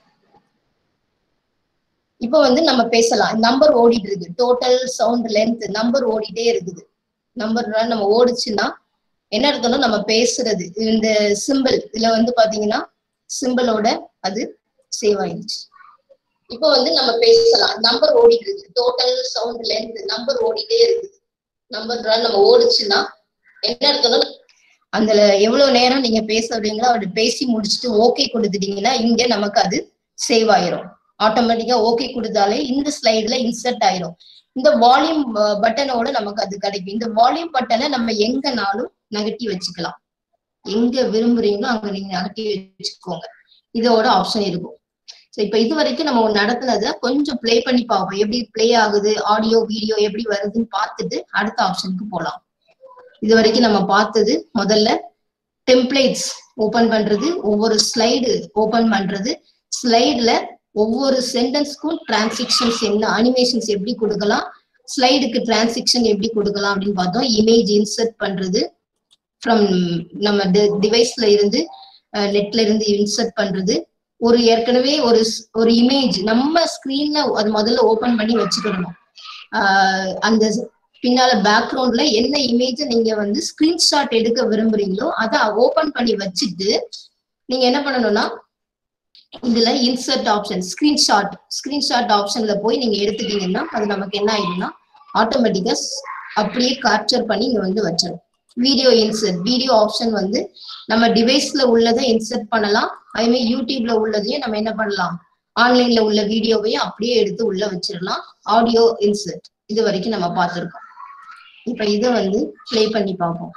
இப்போ வந்து நம்ம பேசலாம் நம்பர் ஓடிட்டு இருக்கு டோட்டல் சவுண்ட் லென்த் நம்பர் ஓடிட்டே இருக்குது நம்பர் நம்ம ஓடுச்சுன்னா என்ன அர்த்தம்னா நம்ம பேசுறது இந்த சிம்பிள் இதுல வந்து பாத்தீங்கன்னா சிம்பிளோட அது சேவ் ஆயிடுச்சு இப்போ வந்து நம்ம பேசலாம் நம்பர் ஓடிட்டு இருக்கு டோட்டல் சவுண்ட் லென்த் நம்பர் ஓடிட்டே இருக்குது நம்பர் நம்ம ஓடுச்சுன்னா என்ன அர்த்தம்னா அந்த எவ்வளவு நேரம் நீங்க பேசுறீங்களோ அப்படி பேசி முடிச்சுட்டு ஓகே கொடுத்துட்டீங்கன்னா இங்க நமக்கு அது சேவ் ஆயிரும் ஆட்டோமேட்டிக்கா ஓகே கொடுத்தாலே இந்த ஸ்லைடுல இன்சர்ட் ஆயிரும் இந்த வால்யூம் பட்டனோட நமக்கு அது கிடைக்கும் இந்த வால்யூம் பட்டனை நம்ம எங்கனாலும் நகட்டி வச்சுக்கலாம் எங்க விரும்புறீங்களோ அங்க நீங்க நகட்டி வச்சுக்கோங்க இதோட ஆப்ஷன் இருக்கும் ஸோ இப்ப இது வரைக்கும் நம்ம நடத்துனதை கொஞ்சம் ப்ளே பண்ணி பார்ப்போம் எப்படி ப்ளே ஆகுது ஆடியோ வீடியோ எப்படி வருதுன்னு பார்த்துட்டு அடுத்த ஆப்ஷனுக்கு போலாம் இது வரைக்கும் நம்ம பார்த்தது முதல்ல டெம்ப்ளேட்ஸ் ஓபன் பண்றது ஒவ்வொரு ஸ்லைடு ஓபன் பண்றது ஸ்லைடுல ஒவ்வொரு சென்டென்ஸ்க்கும் டிரான்சிக்ஷன்ஸ் என்ன அனிமேஷன்ஸ் எப்படி கொடுக்கலாம் ஸ்லைடுக்கு டிரான்சிக்ஷன் எப்படி கொடுக்கலாம் அப்படின்னு பார்த்தோம் இமேஜ் இன்சர்ட் பண்றது ஃப்ரம் நம்ம டிவைஸ்ல இருந்து நெட்ல இருந்து இன்சர்ட் பண்றது ஒரு ஏற்கனவே ஒரு ஸ்- ஒரு இமேஜ் நம்ம ஸ்கிரீன்ல அது முதல்ல ஓபன் பண்ணி வச்சுக்கிடணும் ஆஹ் அந்த பின்னால பேக்ரவுண்ட்ல என்ன இமேஜ் நீங்க வந்து ஸ்கிரீன்ஷாட் எடுக்க விரும்புறீங்களோ அதை ஓபன் பண்ணி வச்சுட்டு நீங்க என்ன பண்ணணும்னா இதுல இன்சர்ட் ஆப்ஷன் ஸ்கிரீன்ஷாட் ஸ்கிரீன்ஷாட் ஆப்ஷன்ல போய் நீங்க எடுத்துட்டீங்கன்னா அது நமக்கு என்ன ஆயிடும்னா ஆட்டோமேட்டிக்கா அப்படியே கேப்சர் பண்ணி இங்க வந்து வச்சிடும் வீடியோ இன்சர்ட் வீடியோ ஆப்ஷன் வந்து நம்ம டிவைஸ்ல உள்ளதை இன்சர்ட் பண்ணலாம் அதே மாதிரி யூடியூப்ல உள்ளதையும் நம்ம என்ன பண்ணலாம் ஆன்லைன்ல உள்ள வீடியோவையும் அப்படியே எடுத்து உள்ள வச்சிடலாம் ஆடியோ இன்சர்ட் இது வரைக்கும் நம்ம பார்த்திருக்கோம் இப்ப இதை வந்து ப்ளே பண்ணி பார்ப்போம்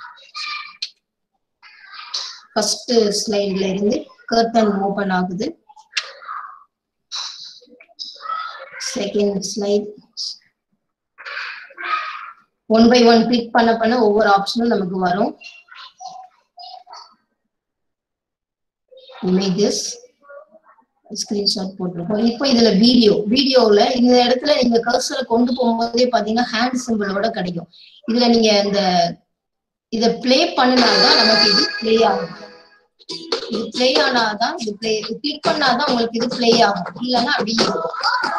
ஃபர்ஸ்ட் ஸ்லைட்ல இருந்து கர்டன் ஓபன் ஆகுது second slide one by one click பண்ண பண்ண ஒவ்வொரு ஆப்ஷனும் நமக்கு வரும் இமேஜஸ் ஸ்கிரீன்ஷாட் போட்டிருக்கோம் இப்போ இதுல வீடியோ வீடியோல இந்த இடத்துல நீங்க கர்சரை கொண்டு போகும்போதே பாத்தீங்கன்னா ஹேண்ட் சிம்பிளோட கிடைக்கும் இதுல நீங்க இந்த இத ப்ளே பண்ணினாதான் நமக்கு இது ப்ளே ஆகும் இது ப்ளே ஆனாதான் இது ப்ளே கிளிக் பண்ணாதான் உங்களுக்கு இது ப்ளே ஆகும் இல்லைன்னா அப்படியே இருக்கும்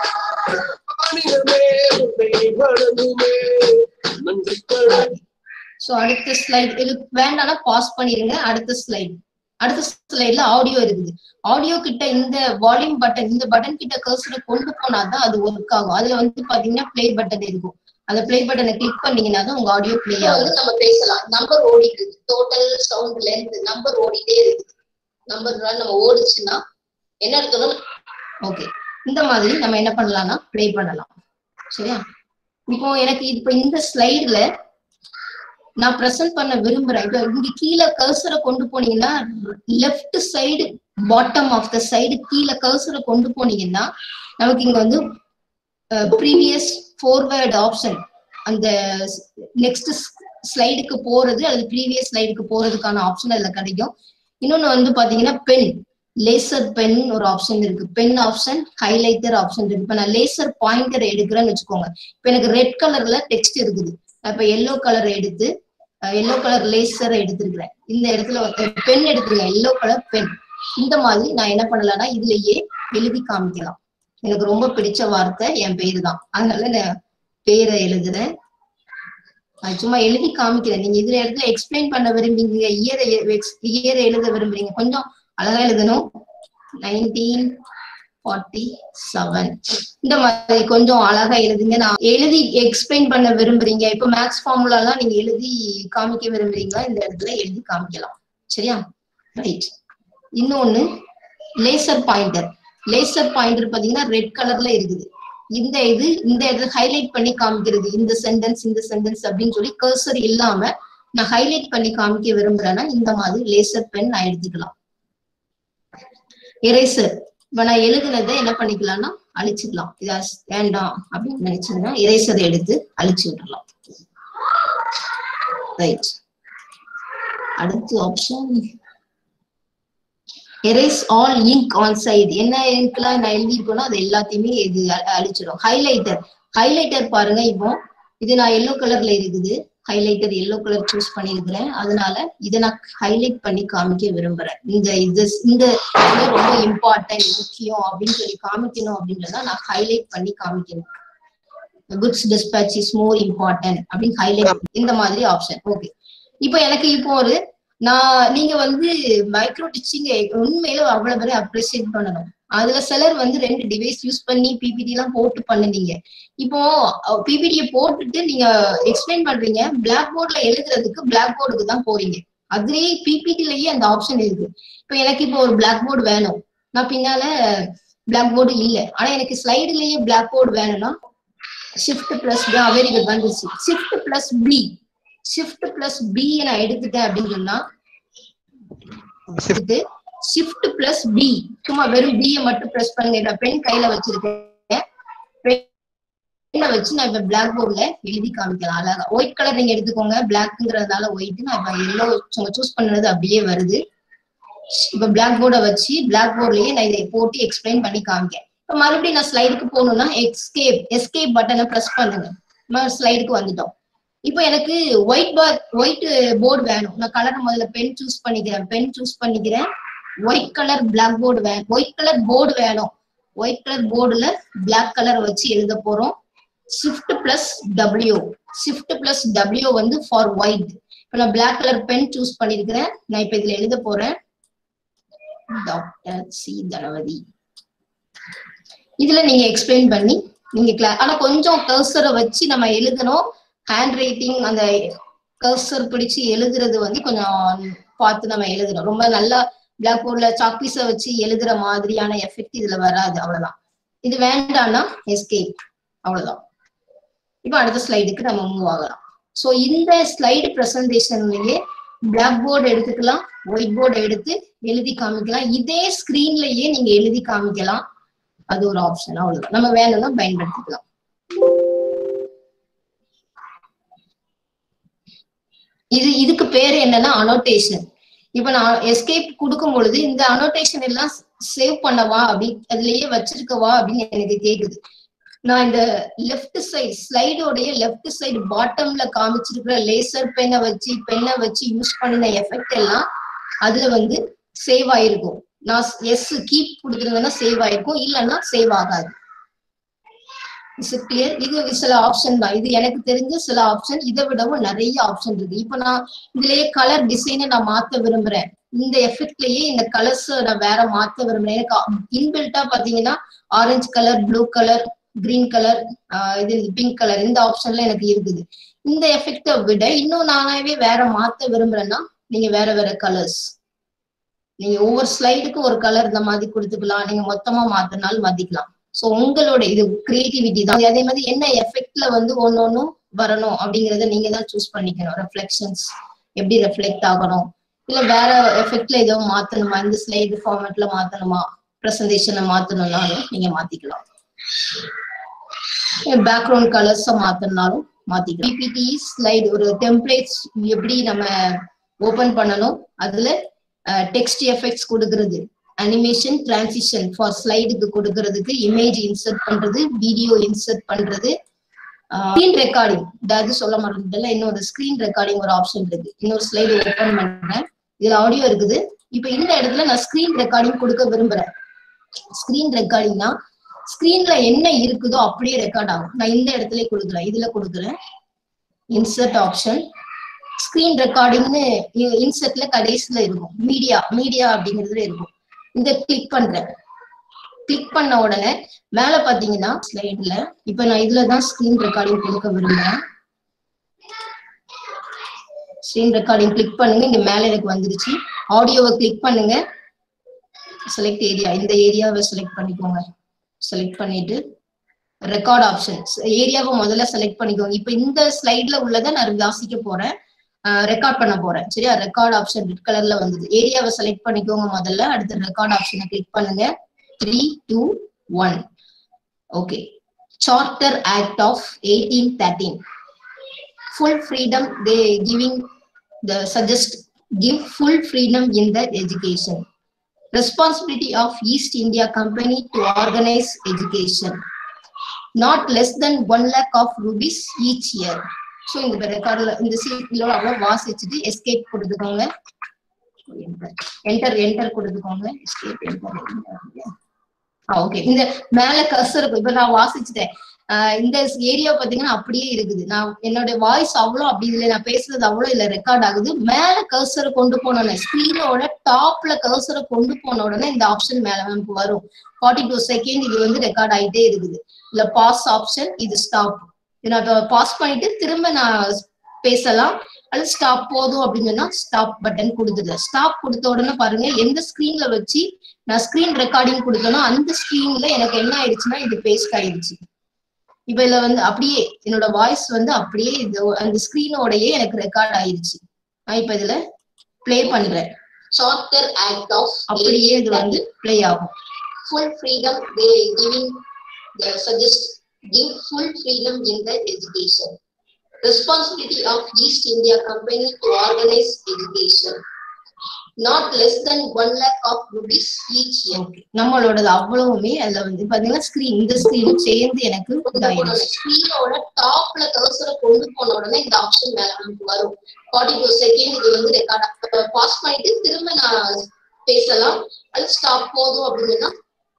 ஆணினமே உன்னை வணங்குமே நன்றி கடன் சோ அடுத்த ஸ்லைட் இது வேண்டாம்னா பாஸ் பண்ணிருங்க அடுத்த ஸ்லைட் அடுத்த ஸ்லைட்ல ஆடியோ இருக்குது ஆடியோ கிட்ட இந்த வால்யூம் பட்டன் இந்த பட்டன் கிட்ட கர்சரை கொண்டு போனாதான் அது ஒர்க் ஆகும் அதுல வந்து பாத்தீங்கன்னா ப்ளே பட்டன் இருக்கும் அந்த ப்ளே பட்டனை கிளிக் பண்ணீங்கன்னா தான் உங்க ஆடியோ ப்ளே ஆகும் வந்து நம்ம பேசலாம் நம்பர் ஓடிட்டு இருக்கு டோட்டல் சவுண்ட் லென்த் நம்பர் ஓடிட்டே இருக்குது நம்பர் நம்ம ஓடுச்சுன்னா என்ன இருக்கணும் ஓகே இந்த மாதிரி நம்ம என்ன பண்ணலாம்னா ப்ளே பண்ணலாம் சரியா இப்போ எனக்கு இப்போ இந்த ஸ்லைடுல நான் ப்ரெசென்ட் பண்ண விரும்புறேன் இப்போ இங்க கீழே கர்சரை கொண்டு போனீங்கன்னா left side bottom of the side கீழே கர்சரை கொண்டு போனீங்கன்னா நமக்கு இங்க வந்து ப்ரீவியஸ் ஃபார்வேர்ட் ஆப்ஷன் அந்த நெக்ஸ்ட் ஸ்லைடுக்கு போறது அல்லது ப்ரீவியஸ் ஸ்லைடுக்கு போறதுக்கான ஆப்ஷன் அதுல கிடைக்கும் இன்னொன்னு வந்து பாத்தீங்கன்னா பென் லேசர் பென் ஒரு ஆப்ஷன் இருக்கு பென் ஆப்ஷன் ஹைலைட்டர் ஆப்ஷன் இருக்கு இப்ப நான் லேசர் பாயிண்டர் எடுக்கிறேன்னு வச்சுக்கோங்க இப்ப எனக்கு ரெட் கலர்ல டெக்ஸ்ட் இருக்குது நான் இப்ப எல்லோ கலர் எடுத்து எல்லோ கலர் லேசர் எடுத்திருக்கிறேன் இந்த இடத்துல பென் எடுத்துருக்கேன் எல்லோ கலர் பென் இந்த மாதிரி நான் என்ன பண்ணலாம்னா இதுலயே எழுதி காமிக்கலாம் எனக்கு ரொம்ப பிடிச்ச வார்த்தை என் பேரு தான் அதனால நான் பேரை எழுதுறேன் நான் சும்மா எழுதி காமிக்கிறேன் நீங்க இதுல இடத்துல எக்ஸ்பிளைன் பண்ண விரும்புறீங்க இயரை இயரை எழுத விரும்புறீங்க கொஞ்சம் அழகா எழுதணும் நைன்டீன் ஃபார்ட்டி செவன் இந்த மாதிரி கொஞ்சம் அழகா எழுதுங்க நான் எழுதி எக்ஸ்பிளைன் பண்ண விரும்புறீங்க இப்ப மேக்ஸ் ஃபார்முலா எல்லாம் நீங்க எழுதி காமிக்க விரும்புறீங்களா இந்த இடத்துல எழுதி காமிக்கலாம் சரியா ரைட் இன்னொன்னு லேசர் பாயிண்டர் லேசர் பாயிண்டர் பாத்தீங்கன்னா ரெட் கலர்ல இருக்குது இந்த இது இந்த இடத்துல ஹைலைட் பண்ணி காமிக்கிறது இந்த சென்டென்ஸ் இந்த சென்டென்ஸ் அப்படின்னு சொல்லி கர்சர் இல்லாம நான் ஹைலைட் பண்ணி காமிக்க விரும்புறேன்னா இந்த மாதிரி லேசர் பென் நான் எடுத்துக்கலாம் எரேசர் இப்ப நான் எழுதுனதை என்ன பண்ணிக்கலாம்னா அழிச்சுக்கலாம் இதா வேண்டாம் அப்படின்னு நினைச்சீங்கன்னா எரேசரை எடுத்து அழிச்சு விடலாம் ரைட் அடுத்த option erase all ink on side என்ன இங்க்லாம் நான் எழுதியிருக்கேனோ அது எல்லாத்தையுமே இது அழிச்சிடும் ஹைலைட்டர் ஹைலைட்டர் பாருங்க இப்போ இது நான் எல்லோ கலர்ல இருக்குது ஹைலைட்டர் எல்லோ கலர் சூஸ் பண்ணியிருக்கிறேன் அதனால இதை நான் ஹைலைட் பண்ணி காமிக்க விரும்புறேன் இந்த இது இந்த ரொம்ப இம்பார்ட்டன்ட் முக்கியம் அப்படின்னு சொல்லி காமிக்கணும் அப்படின்றத நான் ஹைலைட் பண்ணி காமிக்கணும் goods dispatch is more important அப்படின்னு ஹைலைட் இந்த மாதிரி ஆப்ஷன் ஓகே இப்போ எனக்கு இப்போ ஒரு நான் நீங்க வந்து மைக்ரோ டிச்சிங் உண்மையில அவ்வளவு பேரை அப்ரிசியேட் பண்ணணும் அதுல சிலர் வந்து ரெண்டு டிவைஸ் யூஸ் பண்ணி பிபிடி எல்லாம் போட்டு பண்ணுனீங்க இப்போ பிபிடிய போட்டுட்டு நீங்க எக்ஸ்பிளைன் பண்றீங்க பிளாக் போர்ட்ல எழுதுறதுக்கு பிளாக் போர்டுக்கு தான் போறீங்க அதுலயே பிபிடிலயே அந்த ஆப்ஷன் இருக்கு இப்போ எனக்கு இப்போ ஒரு பிளாக் போர்டு வேணும் நான் பின்னால பிளாக் போர்டு இல்ல ஆனா எனக்கு ஸ்லைடுலயே பிளாக் போர்டு வேணும்னா ஷிஃப்ட் பிளஸ் வெரி குட் வந்துச்சு shift plus B shift plus B நான் எடுத்துட்டேன் அப்படின்னு சொன்னா ஷிஃப்ட் பிளஸ் பி சும்மா வெறும் பி மட்டும் பிரஸ் பண்ணுங்க பென் கையில வச்சிருக்கேன் பெண்ணை வச்சு நான் இப்ப பிளாக் போர்ட்ல எழுதி காமிக்கலாம் அழகா ஒயிட் கலர் நீங்க எடுத்துக்கோங்க பிளாக்ங்கிறதுனால ஒயிட் நான் இப்ப எல்லோ சூஸ் பண்ணது அப்படியே வருது இப்ப பிளாக் போர்டை வச்சு பிளாக் போர்ட்லயே நான் இதை போட்டு எக்ஸ்பிளைன் பண்ணி காமிக்கேன் இப்ப மறுபடியும் நான் ஸ்லைடுக்கு போகணும்னா எஸ்கேப் எஸ்கேப் பட்டனை பிரஸ் பண்ணுங்க ஸ்லைடுக்கு வந்துட்டோம் இப்போ எனக்கு ஒயிட் பார் ஒயிட் போர்டு வேணும் நான் கலர் முதல்ல பென் சூஸ் பண்ணிக்கிறேன் பென் சூஸ் பண்ணிக்கிறேன் ஒயிட் கலர் பிளாக் போர்டு வேணும் ஒயிட் கலர் போர்டு வேணும் ஒயிட் கலர் போர்டுல பிளாக் கலர் வச்சு எழுத போறோம் shift plus W shift plus W வந்து ஃபார் ஒயிட் இப்போ நான் பிளாக் கலர் பென் சூஸ் பண்ணிருக்கிறேன் நான் இப்ப இதுல எழுத போறேன் டாக்டர் சி தனவதி இதுல நீங்க எக்ஸ்பிளைன் பண்ணி நீங்க கிளா ஆனா கொஞ்சம் கர்சரை வச்சு நம்ம எழுதணும் ஹேண்ட் ரைட்டிங் அந்த கர்சர் பிடிச்சு எழுதுறது வந்து கொஞ்சம் பார்த்து நம்ம எழுதணும் ரொம்ப நல்லா பிளாக் போர்ட்ல சாக்பீஸ வச்சு எழுதுற மாதிரியான எஃபெக்ட் இதுல வராது அவ்வளவுதான் இது வேண்டாம்னா எஸ்கேப் அவ்வளவுதான் இப்போ அடுத்த ஸ்லைடுக்கு நம்ம மூவ் ஆகலாம் ஸோ இந்த ஸ்லைடு ப்ரெசன்டேஷன்லயே பிளாக் போர்டு எடுத்துக்கலாம் ஒயிட் போர்டு எடுத்து எழுதி காமிக்கலாம் இதே ஸ்கிரீன்லயே நீங்க எழுதி காமிக்கலாம் அது ஒரு ஆப்ஷன் அவ்வளவுதான் நம்ம வேணும்னா பயன்படுத்திக்கலாம் இது இதுக்கு பேரு என்னன்னா அனோட்டேஷன் இப்ப நான் எஸ்கேப் கொடுக்கும் பொழுது இந்த அனோட்டேஷன் எல்லாம் சேவ் பண்ணவா அப்படி அதுலயே வச்சிருக்கவா அப்படின்னு எனக்கு கேக்குது நான் இந்த லெஃப்ட் சைடு ஸ்லைடோடைய லெஃப்ட் சைடு பாட்டம்ல காமிச்சிருக்கிற லேசர் பெண்ணை வச்சு பெண்ணை வச்சு யூஸ் பண்ணின எஃபெக்ட் எல்லாம் அதுல வந்து சேவ் ஆயிருக்கும் நான் எஸ் கீப் கொடுத்துருந்தேன்னா சேவ் ஆயிருக்கும் இல்லைன்னா சேவ் ஆகாது இஸ் கிளியர் இது சில ஆப்ஷன் தான் இது எனக்கு தெரிஞ்ச சில ஆப்ஷன் இதை விடவும் நிறைய ஆப்ஷன் இருக்கு இப்ப நான் இதுலயே கலர் டிசைனை நான் மாத்த விரும்புறேன் இந்த எஃபெக்ட்லயே இந்த கலர்ஸ் நான் வேற மாத்த விரும்புறேன் எனக்கு இன்பில்ட்டா பாத்தீங்கன்னா orange colour blue colour green colour இது பிங்க் கலர் இந்த ஆப்ஷன்ல எனக்கு இருக்குது இந்த எஃபெக்டை விட இன்னும் நானாவே வேற மாத்த விரும்புறேன்னா நீங்க வேற வேற கலர்ஸ் நீங்க ஒவ்வொரு ஸ்லைடுக்கு ஒரு கலர் இந்த மாதிரி கொடுத்துக்கலாம் நீங்க மொத்தமா மாத்தினாலும் மாத்திக்கலாம் சோ உங்களோட இது கிரியேட்டிவிட்டி தான் அதே மாதிரி என்ன எஃபெக்ட்ல வந்து ஒன்னொன்னும் வரணும் அப்படிங்கறத நீங்க தான் சூஸ் பண்ணிக்கணும் ரெஃப்ளெக்ஷன்ஸ் எப்படி ரெஃப்ளெக்ட் ஆகணும் இல்ல வேற எஃபெக்ட்ல ஏதோ மாத்தணுமா இந்த ஸ்லைடு ஃபார்மேட்ல மாத்தணுமா ப்ரெசன்டேஷனை மாத்தணும்னாலும் நீங்க மாத்திக்கலாம் பேக்ரவுண்ட் கலர்ஸ மாத்தணும்னாலும் மாத்திக்கலாம் பிபிடி ஸ்லைடு ஒரு டெம்ப்ளேட்ஸ் எப்படி நம்ம ஓபன் பண்ணணும் அதுல டெக்ஸ்ட் எஃபெக்ட்ஸ் கொடுக்கறது அனிமேஷன் டிரான்சிஷன் ஃபார் ஸ்லைடுக்கு கொடுக்கறதுக்கு இமேஜ் இன்சர்ட் பண்றது வீடியோ இன்சர்ட் பண்றது ஸ்கிரீன் ரெக்கார்டிங் அதாவது சொல்ல மறந்துட்டல இன்னொரு ஸ்கிரீன் ரெக்கார்டிங் ஒரு ஆப்ஷன் இருக்கு இன்னொரு ஸ்லைடு ஓபன் பண்றேன் இதுல ஆடியோ இருக்குது இப்ப இந்த இடத்துல நான் ஸ்கிரீன் ரெக்கார்டிங் கொடுக்க விரும்புறேன் ஸ்கிரீன் ரெக்கார்டிங்னா ஸ்கிரீன்ல என்ன இருக்குதோ அப்படியே ரெக்கார்ட் ஆகும் நான் இந்த இடத்துல கொடுக்குறேன் இதுல கொடுக்குறேன் இன்சர்ட் ஆப்ஷன் ஸ்கிரீன் ரெக்கார்டிங்னு இன்சர்ட்ல கடைசியில இருக்கும் மீடியா மீடியா அப்படிங்கிறதுல இருக்கும் இந்த கிளிக் பண்றேன் கிளிக் பண்ண உடனே மேல பாத்தீங்கன்னா ஸ்லைட்ல இப்ப நான் இதுலதான் ஸ்கிரீன் ரெக்கார்டிங் கொடுக்க விரும்புறேன் ஸ்கிரீன் ரெக்கார்டிங் கிளிக் பண்ணுங்க இங்க மேல எனக்கு வந்துருச்சு ஆடியோவை கிளிக் பண்ணுங்க செலக்ட் ஏரியா இந்த ஏரியாவை செலக்ட் பண்ணிக்கோங்க செலக்ட் பண்ணிட்டு ரெக்கார்ட் ஆப்ஷன் ஏரியாவை முதல்ல செலக்ட் பண்ணிக்கோங்க இப்ப இந்த ஸ்லைட்ல உள்ளதை நான் வாசிக்க போறேன் ரெக்கார்ட் பண்ண போறேன் சரியா ரெக்கார்ட் ஆப்ஷன் ரெட் கலர்ல வந்தது ஏரியாவை செலக்ட் பண்ணிக்கோங்க முதல்ல அடுத்து ரெக்கார்ட் ஆப்ஷனை கிளிக் பண்ணுங்க three two one okay charter act of eighteen thirteen full freedom they giving the suggest give full freedom in the education responsibility of East India Company to organize education. Not less than one lakh of rupees each year. So இந்த ரெக்கார்ட்ல இந்த சீட்ல அவ்வளவு வாசிச்சுட்டு escape கொடுத்துக்கோங்க enter enter கொடுத்துக்கோங்க escape enter okay இந்த மேல கர்சர் இப்ப நான் வாசிச்சுட்டேன் இந்த ஏரியா பாத்தீங்கன்னா அப்படியே இருக்குது நான் என்னோட வாய்ஸ் அவ்வளவு அப்படி இல்லை நான் பேசுறது அவ்வளவு இல்ல ரெக்கார்ட் ஆகுது மேல கர்சரை கொண்டு போனோடனே ஸ்கிரீனோட டாப்ல கர்சரை கொண்டு போன உடனே இந்த ஆப்ஷன் மேல நமக்கு வரும் ஃபார்ட்டி டூ செகண்ட் இது வந்து ரெக்கார்ட் ஆயிட்டே இருக்குது இல்ல பாஸ் ஆப்ஷன் இது ஸ்டாப் நான் பாஸ் பண்ணிட்டு திரும்ப நான் பேசலாம் அல்லது ஸ்டாப் போதும் அப்படின்னு சொன்னா ஸ்டாப் பட்டன் கொடுத்துடுறேன் ஸ்டாப் கொடுத்த உடனே பாருங்க எந்த ஸ்கிரீன்ல வச்சு நான் ஸ்கிரீன் ரெக்கார்டிங் கொடுத்தனோ அந்த ஸ்கிரீன்ல எனக்கு என்ன ஆயிடுச்சுன்னா இது பேஸ்ட் ஆயிடுச்சு இப்ப இதுல வந்து அப்படியே என்னோட வாய்ஸ் வந்து அப்படியே இது அந்த ஸ்கிரீனோடயே எனக்கு ரெக்கார்ட் ஆயிடுச்சு நான் இப்ப இதுல பிளே பண்றேன் shorter act of அப்படியே இது வந்து பிளே ஆகும் full freedom they giving they suggest give full freedom in the education responsibility of east india company to organize education not less than one lakh of rupees each year okay நம்மளோடது அவ்வளவுமே அதுல வந்து பாத்தீங்கன்னா screen இந்த ஸ்கிரீனும் சேர்ந்து எனக்கு இதாயிடுச்சு ஸ்கிரீனோட டாப்ல கர்சரை கொண்டு போன உடனே இந்த ஆப்ஷன் மேல நமக்கு வரும் ஃபார்ட்டி டூ செகண்ட் இது வந்து ரெக்கார்ட் பாஸ் பண்ணிட்டு திரும்ப நான் பேசலாம் அது ஸ்டாப் போதும் அப்படின்னா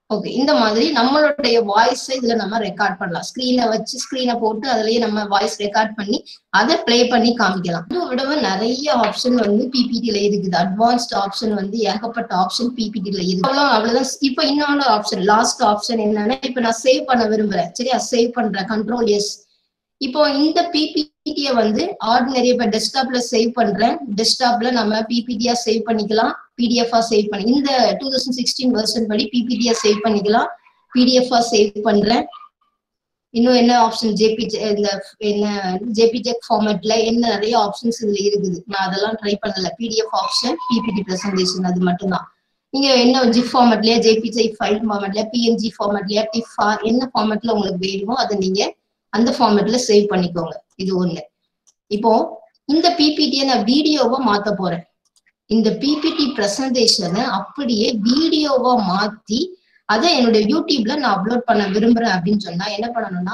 ஓகே இந்த மாதிரி நம்மளுடைய வாய்ஸை இதுல நம்ம ரெக்கார்ட் பண்ணலாம் ஸ்கிரீனை வச்சு ஸ்கிரீனை போட்டு அதுலயே நம்ம வாய்ஸ் ரெக்கார்ட் பண்ணி அதை ப்ளே பண்ணி காமிக்கலாம் இதை விடவே நிறைய ஆப்ஷன் வந்து பிபிடில இருக்குது அட்வான்ஸ்ட் ஆப்ஷன் வந்து ஏகப்பட்ட ஆப்ஷன் பிபிடில இருக்கு அவ்வளவு அவ்வளவுதான் இப்ப இன்னொரு ஆப்ஷன் லாஸ்ட் ஆப்ஷன் என்னன்னா இப்ப நான் சேவ் பண்ண விரும்புறேன் சரியா சேவ் பண்றேன் கண்ட்ரோல் எஸ் இப்போ இந்த பிபிடிய வந்து ஆர்டினரி இப்ப டெஸ்க்டாப்ல சேவ் பண்றேன் டெஸ்க்டாப்ல நம்ம பிபிடியா சேவ் பண்ணிக்கலாம் பிடிஎஃபா சேவ் பண்ணி இந்த டூ தௌசண்ட் சிக்ஸ்டீன் வெர்ஷன் படி பிபிடியா சேவ் பண்ணிக்கலாம் பிடிஎஃபா சேவ் பண்றேன் இன்னும் என்ன ஆப்ஷன் ஜேபி இந்த என்ன ஜேபிஜெக் ஃபார்மேட்ல என்ன நிறைய ஆப்ஷன்ஸ் இதுல இருக்குது நான் அதெல்லாம் ட்ரை பண்ணல பிடிஎஃப் ஆப்ஷன் பிபிடி பிரசன்டேஷன் அது மட்டும்தான் நீங்க என்ன ஜிப் ஃபார்மேட்லயா ஜேபிஜே ஃபைல் ஃபார்மேட்லயா பிஎன்ஜி ஃபார்மேட்லயா டிஃபா என்ன ஃபார்மேட்ல உங்களுக்கு வேணுமோ அதை நீங்க அந்த ஃபார்மேட்ல சேவ் பண்ணிக்கோங்க இது ஒண்ணு இப்போ இந்த பிபிடியை நான் வீடியோவா மாத்த போறேன் இந்த பிபிடி பிரசன்டேஷனை அப்படியே வீடியோவா மாத்தி அதை என்னுடைய யூடியூப்ல நான் அப்லோட் பண்ண விரும்புறேன் அப்படின்னு சொன்னா என்ன பண்ணணும்னா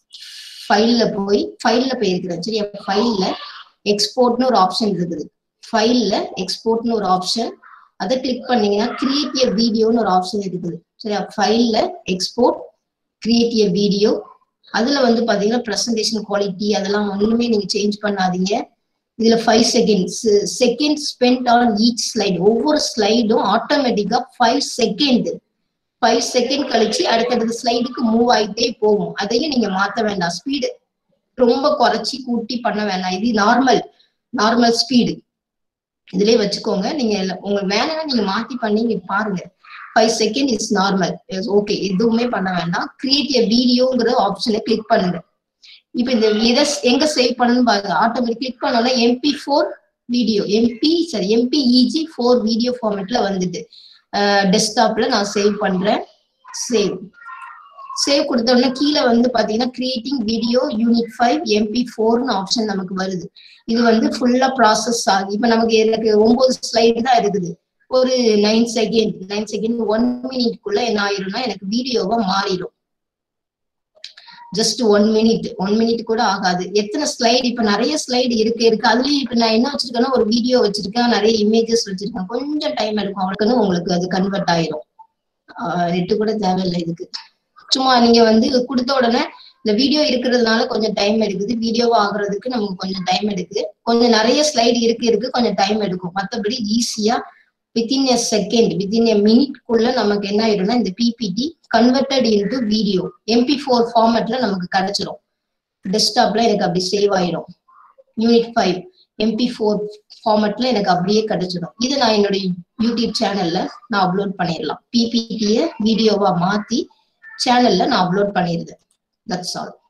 ஃபைல்ல போய் ஃபைல்ல போயிருக்கிறேன் சரியா ஃபைல்ல எக்ஸ்போர்ட்னு ஒரு ஆப்ஷன் இருக்குது ஃபைல்ல எக்ஸ்போர்ட்னு ஒரு ஆப்ஷன் அதை கிளிக் பண்ணீங்கன்னா கிரியேட் எ வீடியோன்னு ஒரு ஆப்ஷன் இருக்குது சரியா ஃபைல்ல எக்ஸ்போர்ட் கிரியேட் எ வீடியோ அதுல வந்து பாத்தீங்கன்னா பிரசன்டேஷன் குவாலிட்டி அதெல்லாம் ஒண்ணுமே நீங்க சேஞ்ச் பண்ணாதீங்க இதுல five seconds second spend on each slide ஒவ்வொரு ஸ்லைடும் ஆட்டோமேட்டிக்கா ஃபைவ் செகண்ட் ஃபைவ் செகண்ட் கழிச்சு அடுத்தடுத்த ஸ்லைடுக்கு மூவ் ஆயிட்டே போகும் அதையும் நீங்க மாத்த வேண்டாம் ஸ்பீடு ரொம்ப குறைச்சி கூட்டி பண்ண வேண்டாம் இது நார்மல் நார்மல் ஸ்பீடு இதுலயே வச்சுக்கோங்க நீங்க உங்களுக்கு வேணும்னா நீங்க மாத்தி பண்ணி நீங்க பாருங்க five second is normal okay எதுவுமே பண்ண வேண்டாம் கிரியேட் எ வீடியோங்கிற ஆப்ஷனை கிளிக் பண்ணுங்க இப்ப இந்த இதை எங்க சேவ் பண்ணணும்னு பாருங்க ஆட்டோமேட்டிக் கிளிக் பண்ணோம்னா எம்பி ஃபோர் வீடியோ எம்பி சரி எம்பிஇஜி ஃபோர் வீடியோ ஃபார்மேட்ல வந்துட்டு டெஸ்க்டாப்ல நான் சேவ் பண்றேன் சேவ் சேவ் கொடுத்த உடனே கீழே வந்து பாத்தீங்கன்னா creating video unit five MP ஃபோர்னு ஆப்ஷன் நமக்கு வருது இது வந்து ஃபுல்லா ப்ராசஸ் ஆகுது இப்ப நமக்கு எனக்கு ஒன்பது ஸ்லைடு தான் இருக்குது ஒரு nine second nine second one மினிட்குள்ள என்ன ஆயிரும்னா எனக்கு வீடியோவா மாறிடும் just one minute one minute கூட ஆகாது எத்தனை ஸ்லைடு இப்ப நிறைய ஸ்லைடு இருக்கு இருக்கு அதுலயும் இப்ப நான் என்ன வச்சிருக்கேன்னா ஒரு வீடியோ வச்சிருக்கேன் நிறைய இமேஜஸ் வச்சிருக்கேன் கொஞ்சம் டைம் எடுக்கும் அவளுக்குன்னு உங்களுக்கு அது கன்வெர்ட் ஆயிரும் நெட்டு கூட தேவையில்லை இதுக்கு சும்மா நீங்க வந்து கொடுத்த உடனே இந்த வீடியோ இருக்கிறதுனால கொஞ்சம் டைம் எடுக்குது வீடியோவா ஆகுறதுக்கு நமக்கு கொஞ்சம் டைம் எடுக்குது கொஞ்சம் நிறைய ஸ்லைடு இருக்கு இருக்கு கொஞ்சம் டைம் எடுக்கும் மற்றபடி ஈஸியா within a second within a மினிட்குள்ள நமக்கு என்ன ஆயிடும்னா இந்த PPT converted into video MP four ஃபார்மேட்ல நமக்கு கிடைச்சிரும் டெஸ்க்டாப்ல எனக்கு அப்படி சேவ் ஆயிடும் யூனிட் ஃபைவ் எம்பி ஃபோர் ஃபார்மேட்ல எனக்கு அப்படியே கிடைச்சிடும் இது நான் என்னுடைய யூடியூப் சேனல்ல நான் அப்லோட் பண்ணிடலாம் பிபிடிய வீடியோவா மாத்தி சேனல்ல நான் அப்லோட் பண்ணிடுறேன் தட்ஸ் ஆல்